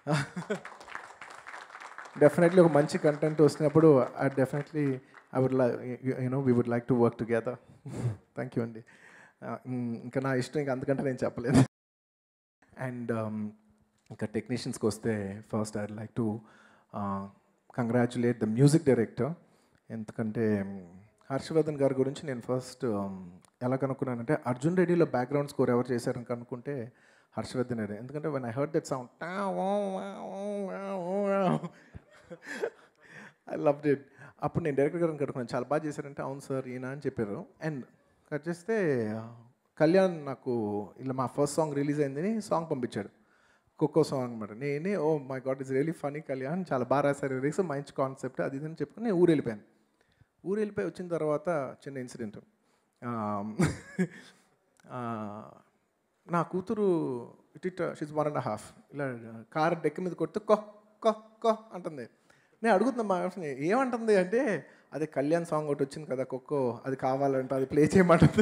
[SPEAKER 8] definitely ఒక మంచి కంటెంట్ వస్తున్నప్పుడు I definitely I would like you know we would like to work together thank you అండి Uh, mm, ఇంకా నా ఇష్టం ఇంకా అందుకంటే నేను చెప్పలేదు అండ్ ఇంకా టెక్నీషియన్స్కి వస్తే first I like to congratulate the music director ఎందుకంటే um, హర్షవర్ధన్ గారి గురించి నేను ఫస్ట్ ఎలా కనుక్కున్నానంటే అర్జున్ రెడ్డిలో బ్యాక్గ్రౌండ్ స్కోర్ ఎవరు చేశారని కనుక్కుంటే హర్షవర్ధన్ రెడ్డి ఎందుకంటే one I heard that sound I love it అప్పుడు నేను డైరెక్టర్ గారిని కట్టుకున్నాను చాలా బాగా చేశారంటే అవును సార్ ఈయన అని చెప్పారు అండ్ కట్ చేస్తే కళ్యాణ్ నాకు ఇలా మా ఫస్ట్ సాంగ్ రిలీజ్ అయిందని సాంగ్ పంపించాడు కుక్కో సాంగ్ అనమాట నేనే oh my god is really funny Kalyan చాలా బాగా రాశారు లిరిక్స్ మంచి కాన్సెప్ట్ అది ఇది అని చెప్పుకొని నేను ఊరు వెళ్ళిపోయాను ఊరు వెళ్ళిపోయి వచ్చిన తర్వాత చిన్న ఇన్సిడెంట్ నా కూతురు it it she's one and half ఇలా కార్ డెక్క మీద కొడితే కొ కొ కొ అంటుంది నేను అడుగుతున్నా మా wife ని, ఏమంటుంది అంటే అదే కళ్యాణ్ సాంగ్ ఒకటి వచ్చింది కదా కొక్కో అది కావాలంటే అది ప్లే చేయమంటుంది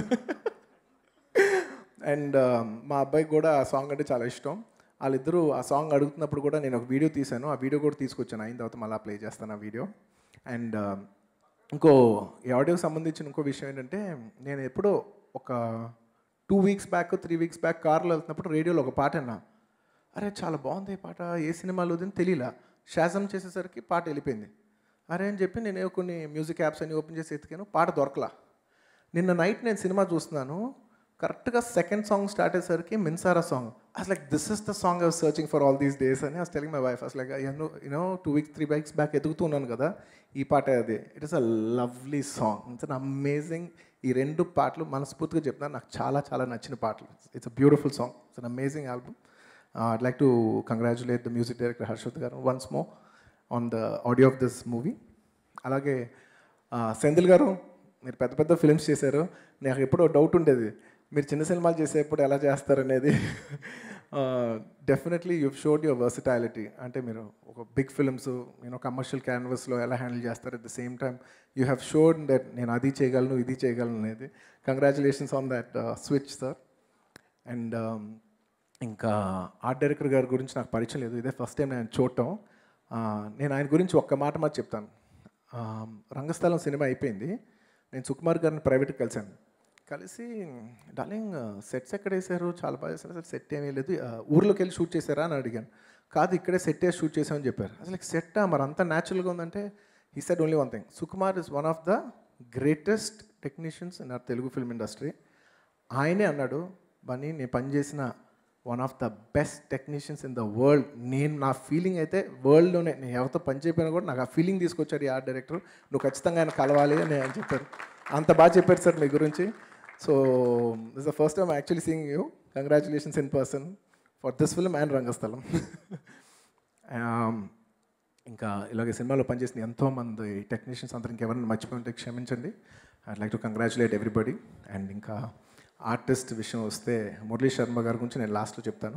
[SPEAKER 8] అండ్ మా అబ్బాయికి కూడా ఆ సాంగ్ అంటే చాలా ఇష్టం వాళ్ళిద్దరూ ఆ సాంగ్ అడుగుతున్నప్పుడు కూడా నేను ఒక వీడియో తీశాను ఆ వీడియో కూడా తీసుకొచ్చాను అయిన తర్వాత మళ్ళీ ప్లే చేస్తాను ఆ వీడియో అండ్ ఇంకో ఈ ఆడియోకి సంబంధించిన ఇంకో విషయం ఏంటంటే నేను ఎప్పుడో ఒక two weeks back three weeks back కార్లో వెళ్తున్నప్పుడు రేడియోలో ఒక పాట అన్నా అరే చాలా బాగుంది ఈ పాట ఏ సినిమాలో అని తెలియలా శాజం చేసేసరికి పాట వెళ్ళిపోయింది అరే అని చెప్పి నేను కొన్ని మ్యూజిక్ యాప్స్ అన్ని ఓపెన్ చేసి ఎతికాను పాట దొరకలా నిన్న నైట్ నేను సినిమా చూస్తున్నాను కరెక్ట్గా సెకండ్ సాంగ్ స్టార్ట్ అయ్యేసరికి మిన్సారా సాంగ్ అసలు like this is the song I searching for all these days అని అస్ టెలింగ్ మై వైఫ్ అసలు like you know you know two weeks three weeks back ఎదుగుతున్నాను కదా ఈ పాట అది it is a lovely song it's an amazing ఈ రెండు పాటలు మనస్ఫూర్తిగా చెప్తున్నాను నాకు చాలా చాలా నచ్చిన పాటలు it's a beautiful song it's an amazing album I'd like to congratulate the music director Harshad గారు once more on the audio of this movie అలాగే ఆ, సెంధిల్ గారు మీరు పెద్ద పెద్ద ఫిల్మ్స్ చేశారు నాకు ఎప్పుడో డౌట్ ఉండేది మీరు చిన్న సినిమాలు చేసేప్పుడు ఎలా చేస్తారనేది definitely you showed your versatility అంటే మీరు ఒక బిగ్ ఫిల్మ్స్ యూనో కమర్షియల్ క్యాన్వస్లో ఎలా హ్యాండిల్ చేస్తారు at the same time you have showed that నేను అది చేయగలను ఇది చేయగలను అనేది congratulations on that switch sir and ఇంకా ఆర్ట్ డైరెక్టర్ గారి గురించి నాకు పరిచయం లేదు ఇదే ఫస్ట్ టైం నేను చూడటం ఆ, నేను ఆయన గురించి ఒక్క మాట మాట చెప్తాను ఆ, రంగస్థలం సినిమా అయిపోయింది నేను సుకుమార్ గారిని ప్రైవేట్కి కలిశాను కలిసి డార్లింగ్ సెట్స్ ఎక్కడ వేశారు చాలా బాగా చేశారు అసలు సెట్ ఏమీ లేదు ఆ, ఊర్లోకి వెళ్ళి షూట్ చేశారా అని అడిగాను కాదు ఇక్కడే సెట్ వేసి షూట్ చేసామని చెప్పారు అసలు సెట్ మరి అంత న్యాచురల్గా ఉందంటే ఈ set only one thing Sukumar is one of the greatest technicians in our Telugu film industry ఆయనే అన్నాడు బన్నీ నేను పనిచేసిన one of the best technicians in the world నేను నా ఫీలింగ్ అయితే వరల్డ్లోనే నేను ఎవరితో పని చేయకపోయినా కూడా నాకు ఆ ఫీలింగ్ తీసుకొచ్చాడు ఈ ఆర్ట్ డైరెక్టర్ నువ్వు ఖచ్చితంగా ఆయన కలవాలి అని ఆయన చెప్పారు అంత బాగా చెప్పారు సార్ మీ గురించి so this the first time actually seeing you congratulations in person for this film and Rangasthalam Um, ఇంకా ఇలాగే సినిమాలో పనిచేసిన ఎంతోమంది టెక్నీషియన్స్ అందరూ ఇంకెవరైనా మర్చిపోయి ఉంటే క్షమించండి I'd like to congratulate everybody and ఇంకా ఆర్టిస్ట్ విషయం వస్తే మురళీ శర్మ గారి గురించి నేను లాస్ట్లో చెప్తాను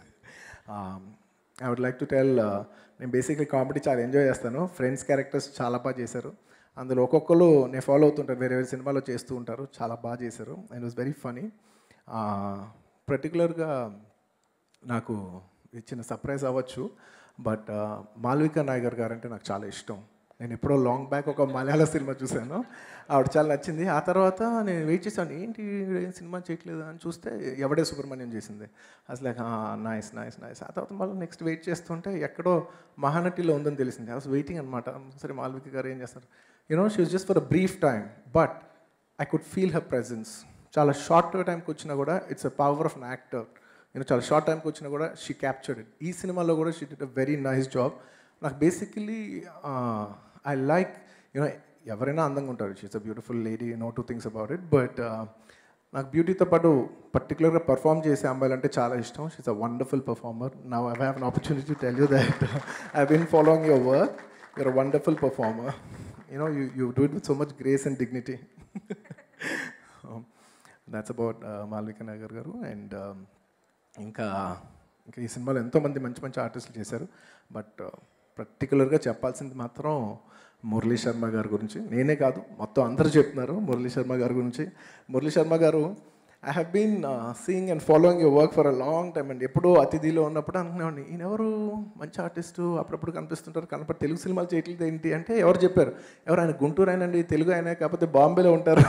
[SPEAKER 8] I would like to tell నేను బేసిక్లీ కామెడీ చాలా ఎంజాయ్ చేస్తాను ఫ్రెండ్స్ క్యారెక్టర్స్ చాలా బాగా చేశారు అందులో ఒక్కొక్కరు నేను ఫాలో అవుతుంటాను వేరే వేరే సినిమాలో చేస్తూ ఉంటారు చాలా బాగా చేశారు అండ్ వాజ్ వెరీ ఫనీ పర్టికులర్గా నాకు ఇచ్చిన సర్ప్రైజ్ అవ్వచ్చు బట్ మాల్విక నాయగర్ గారు అంటే నాకు చాలా ఇష్టం నేను ఎప్పుడో లాంగ్ బ్యాక్ ఒక మలయాళ సినిమా చూశాను ఆవిడ చాలా నచ్చింది ఆ తర్వాత నేను వెయిట్ చేశాను ఏంటి ఈవిడ ఏం సినిమా చేయట్లేదు అని చూస్తే ఎవడే సుబ్రహ్మణ్యం చేసింది అసలు నైస్ నైస్ నైస్ ఆ తర్వాత మళ్ళీ నెక్స్ట్ వెయిట్ చేస్తుంటే ఎక్కడో మహానటిలో ఉందని తెలిసింది ఐ వాస్ వెయిటింగ్ అనమాట సరే మాల్విక గారు ఏం చేస్తారు you know she was just for a brief time but I could feel her presence చాలా షార్ట్ టైంకి వచ్చినా కూడా it's a power of an actor నేను చాలా షార్ట్ టైంకి వచ్చినా కూడా షీ క్యాప్చర్డ్ ఇట్ ఈ సినిమాలో కూడా she did a very nice job నాకు బేసికలీ ఐ లైక్ యూనో ఎవరైనా అందంగా ఉంటారు she's a beautiful lady no two things about it but నాకు బ్యూటీతో పాటు పర్టికులర్గా పర్ఫామ్ చేసే అమ్మాయిలు అంటే చాలా ఇష్టం షీస్ అ వండర్ఫుల్ పర్ఫార్మర్ నా I have an opportunity tell you that I been following your work you're a wonderful performer you know, you, you do it with so much grace and dignity. um, that's about uh, Malvika Nagar garu. And um, ఇంకా ఇంకా ఈ సినిమాలో ఎంతోమంది మంచి మంచి ఆర్టిస్టులు చేశారు బట్ పర్టికులర్గా చెప్పాల్సింది మాత్రం మురళీ శర్మ గారి గురించి నేనే కాదు మొత్తం అందరూ చెప్తున్నారు మురళీ శర్మ గారి గురించి మురళీ శర్మ గారు I have been seeing and following your work for a long time and ఎప్పుడో అతిథిలో ఉన్నప్పుడు అనుకునేవాడిని ఈయన ఎవరు మంచి ఆర్టిస్టు అప్పుడప్పుడు కనిపిస్తుంటారు కనపడి తెలుగు సినిమాలు చేయట్లేదు ఏంటి అంటే ఎవరు చెప్పారు ఎవరు ఆయన గుంటూరు ఆయనండి తెలుగు ఆయన కాకపోతే బాంబేలో ఉంటారు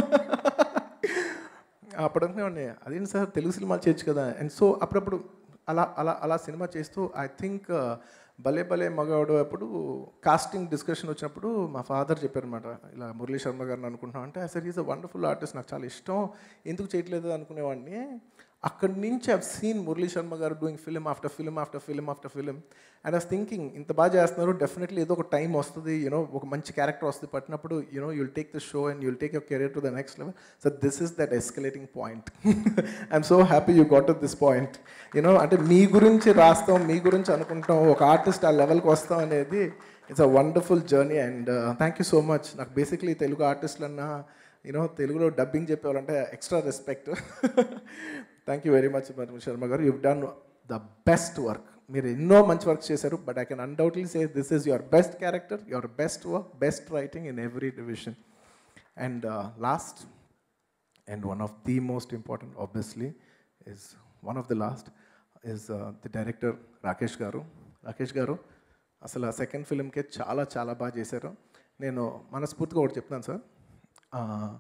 [SPEAKER 8] అప్పుడు అనుకునేవాడిని అదేంటి సార్ తెలుగు సినిమాలు చేయొచ్చు కదా అండ్ సో అప్పుడప్పుడు అలా అలా అలా సినిమా చేస్తూ ఐ థింక్ భలే భలే మగవాడు అప్పుడు కాస్టింగ్ డిస్కషన్ వచ్చినప్పుడు మా ఫాదర్ చెప్పారనమాట ఇలా మురళీ శర్మ గారిని అనుకుంటున్నాం అంటే sir is a wonderful artist నాకు చాలా ఇష్టం ఎందుకు చేయట్లేదు అనుకునేవాడిని అక్కడి నుంచి ఐవ్ సీన్ మురళీ శర్మ గారు doing film after film after film after film and I's thinking ఇంత బాగా చేస్తున్నారు డెఫినెట్లీ ఏదో ఒక టైం వస్తుంది యూనో ఒక మంచి క్యారెక్టర్ వస్తుంది పట్టినప్పుడు you know you'll take the show and you'll take your career to the next level so this is that escalating point I'm so happy you got to this point you know అంటే మీ గురించి రాస్తాం మీ గురించి అనుకుంటాం ఒక ఆర్టిస్ట్ ఆ లెవెల్కి వస్తాం అనేది it's a wonderful journey and thank you so much నాకు బేసిక్లీ తెలుగు ఆర్టిస్టులన్నా యూనో తెలుగులో డబ్బింగ్ చెప్పేవాళ్ళంటే extra respect thank you very much Sharma గారు you done the best work మీరు ఎన్నో మంచి వర్క్ చేశారు but I can undoubtedly say this is your best character your best work best writing in every division and last and one of the most important obviously is one of the last is the director Rakesh గారు రాకేష్ గారు అసలు ఆ సెకండ్ ఫిల్మ్కే చాలా చాలా బాగా చేశారు నేను మనస్ఫూర్తిగా ఒకటి చెప్తాను సార్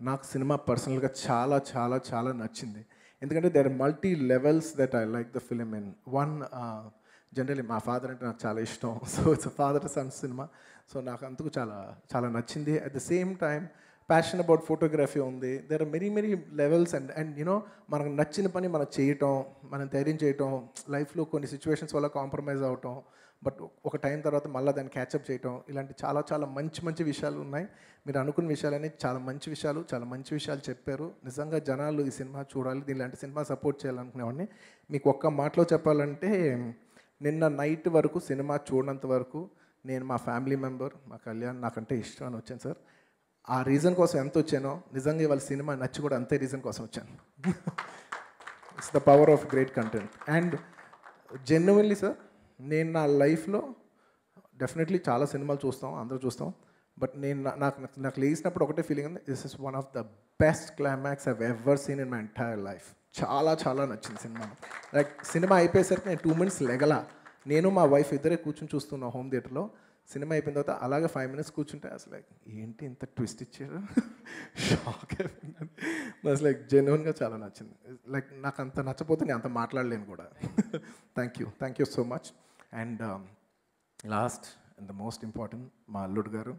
[SPEAKER 8] నాకు సినిమా పర్సనల్గా చాలా చాలా చాలా నచ్చింది ఎందుకంటే there are multi levels that I like the film in one generally మా ఫాదర్ అంటే నాకు చాలా ఇష్టం so it's father son cinema so నాకు అందుకు చాలా చాలా నచ్చింది at the same time passion about photography ఉంది there are many many levels and and you know మనకు నచ్చిన పని మనం చేయటం మనం ధైర్యం చేయటం లైఫ్లో కొన్ని సిచ్యువేషన్స్ వల్ల కాంప్రమైజ్ అవటం బట్ ఒక టైం తర్వాత మళ్ళీ దాన్ని క్యాచప్ చేయటం ఇలాంటి చాలా చాలా మంచి మంచి విషయాలు ఉన్నాయి మీరు అనుకున్న విషయాలన్నీ చాలా మంచి విషయాలు చాలా మంచి విషయాలు చెప్పారు నిజంగా జనాలు ఈ సినిమా చూడాలి దీనిలాంటి సినిమా సపోర్ట్ చేయాలనుకునేవాడిని మీకు ఒక్క మాటలో చెప్పాలంటే నిన్న నైట్ వరకు సినిమా చూడనంత వరకు నేను మా ఫ్యామిలీ మెంబర్ మా కళ్యాణ్ నాకంటే ఇష్టం అని వచ్చాను సార్ ఆ రీజన్ కోసం ఎంత వచ్చానో నిజంగా ఇవాళ సినిమా నచ్చి కూడా అంతే రీజన్ కోసం వచ్చాను it's the power of great content and genuinely sir నేను నా లైఫ్లో డెఫినెట్లీ చాలా సినిమాలు చూస్తాం అందరూ చూస్తాం బట్ నేను నా- నాకు నాకు లేచినప్పుడు ఒకటే ఫీలింగ్ ఉంది this is one of the best climax I've ever seen in my entire life చాలా చాలా నచ్చింది సినిమా లైక్ సినిమా అయిపోయేసరికి నేను టూ మినిట్స్ లెగల నేను మా వైఫ్ ఇద్దరే కూర్చొని చూస్తున్నాం హోమ్ థియేటర్లో సినిమా అయిపోయిన తర్వాత అలాగే ఫైవ్ మినిట్స్ కూర్చుంటే అసలు లైక్ ఏంటి ఇంత ట్విస్ట్ ఇచ్చారు షాక్ అయిపోయింది అసలు లైక్ జెన్యున్గా చాలా నచ్చింది లైక్ నాకు అంత నచ్చపోతే నేను అంత మాట్లాడలేను కూడా thank you thank you so much and last and the most important మా అల్లుడు గారు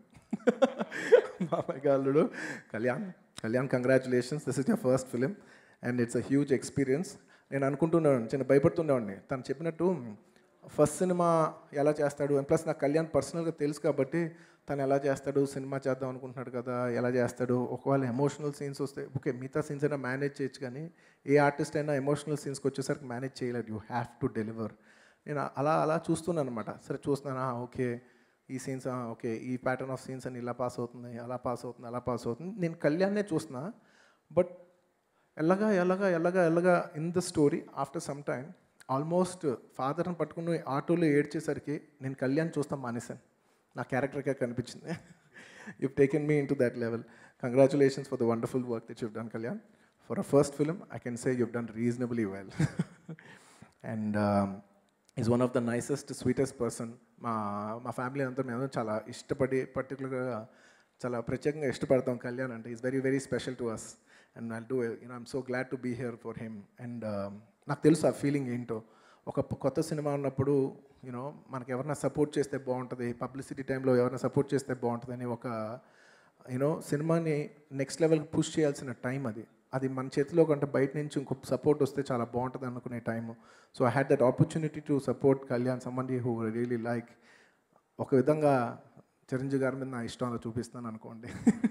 [SPEAKER 8] మా అమ్మాయి అల్లుడు Kalyan Kalyan congratulations this is your first film and it's a huge experience నేను అనుకుంటున్నాను చిన్న భయపడుతుండేవాడిని తను చెప్పినట్టు ఫస్ట్ సినిమా ఎలా చేస్తాడు అండ్ ప్లస్ నాకు కళ్యాణ్ పర్సనల్గా తెలుసు కాబట్టి తను ఎలా చేస్తాడు సినిమా చేద్దాం అనుకుంటున్నాడు కదా ఎలా చేస్తాడు ఒకవేళ ఎమోషనల్ సీన్స్ వస్తే ఓకే మిగతా సీన్స్ అయినా మేనేజ్ చేయొచ్చు కానీ ఏ ఆర్టిస్ట్ అయినా ఎమోషనల్ సీన్స్కి వచ్చేసరికి మేనేజ్ చేయలేడు యూ హ్యావ్ టు డెలివర్ నేను అలా అలా చూస్తున్నాను అనమాట సరే చూస్తున్నానా ఓకే ఈ సీన్స్ ఓకే ఈ ప్యాటర్న్ ఆఫ్ సీన్స్ అని ఇలా పాస్ అవుతుంది అలా పాస్ అవుతుంది అలా పాస్ అవుతుంది నేను కళ్యాణ్నే చూస్తున్నా బట్ ఎల్లగా ఎల్లగా ఎల్లగా ఎల్లగా in the story after some time almost ఫాదర్ని పట్టుకుని ఆటోలో ఏడ్చేసరికి నేను కళ్యాణ్ చూస్తాం మానేశాను నా క్యారెక్టర్గా కనిపించింది you taken me into that level congratulations for the wonderful work that you've done Kalyan for a first film I can say you've done reasonably well and is one of the nicest sweetest person మా మా ఫ్యామిలీ అంతా మేము చాలా ఇష్టపడి పర్టికులర్గా చాలా ప్రత్యేకంగా ఇష్టపడతాం కళ్యాణ్ అంటే is very very special to us and I do you know I'm so glad to be here for him and నాకు తెలుసు ఆ ఫీలింగ్ ఏంటో ఒక ప- కొత్త సినిమా ఉన్నప్పుడు యూనో మనకి ఎవరైనా సపోర్ట్ చేస్తే బాగుంటుంది పబ్లిసిటీ టైంలో ఎవరైనా సపోర్ట్ చేస్తే బాగుంటుందని ఒక యూనో సినిమాని నెక్స్ట్ లెవెల్కి పుష్ చేయాల్సిన టైం అది అది మన చేతిలో కంటే బయట నుంచి ఇంకో సపోర్ట్ వస్తే చాలా బాగుంటుంది అనుకునే time so I had that opportunity to support Kalyan సంబంధి హూ రియలీ లైక్ ఒక విధంగా చిరంజీవి గారి మీద నా ఇష్టం అలా చూపిస్తాను అనుకోండి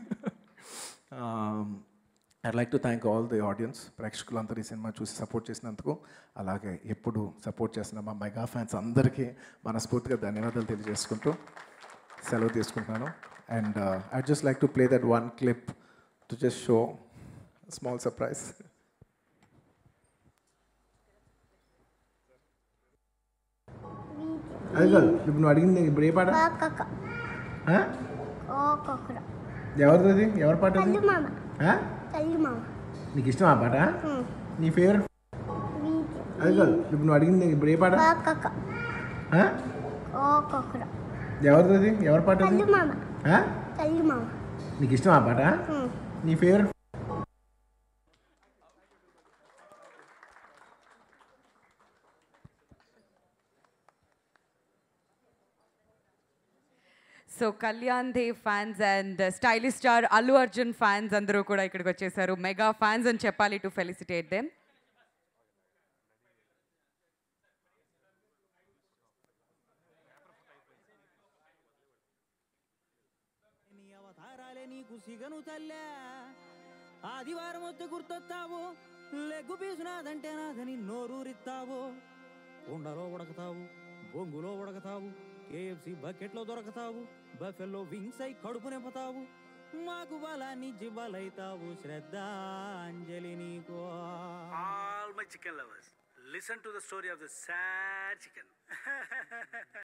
[SPEAKER 8] I like to thank all the audience ప్రేక్షకులందరూ ఈ సినిమా చూసి సపోర్ట్ చేసినందుకు అలాగే ఎప్పుడు సపోర్ట్ చేసిన మా మెగా ఫ్యాన్స్ అందరికీ మనస్ఫూర్తిగా ధన్యవాదాలు తెలియజేసుకుంటూ సెలవు తీసుకుంటున్నాను and I just like to play that one clip to just show small surprise అది కాదు ఇప్పుడు నువ్వు అడిగింది ఇప్పుడు ఏ పాట ఆ? ఎవరిది ఎవరి పాట అది? ఆ? నీకు ఇష్టం ఆ పాట నీ ఫేవరెట్ అది కాదు ఇప్పుడు నువ్వు అడిగింది ఇప్పుడు ఏ పాట ఆ? ఎవరిది అది? ఎవరి పాట అది? ఆ? నీకు ఇష్టం ఆ పాట నీ favourite
[SPEAKER 1] so Kalyan Dev fans and stylish star Allu Arjun fans అందరూ కూడా ఇక్కడికి వచ్చేసారు మెగా ఫ్యాన్స్ అని చెప్పాలి టు ఫెలిసిటేట్ దెమ్
[SPEAKER 7] అవతారాలే నీకు సిగను తల్లా ఆదివారం వస్తే గుర్తొస్తావు లెగ్గు పీసునాదంటే నాదని నోరూరిస్తావు కుండలో ఉడకతావు బొంగులో ఉడకతావు కేఎఫ్సి బకెట్లో దొరకతావు బఫెల్లో వింగ్స్ అయి కడుపు నింపుతావు మాకు బలాన్ని బలైతావు శ్రద్ధాంజలి నీకు
[SPEAKER 12] all my chicken lovers, listen to the story of the sad chicken.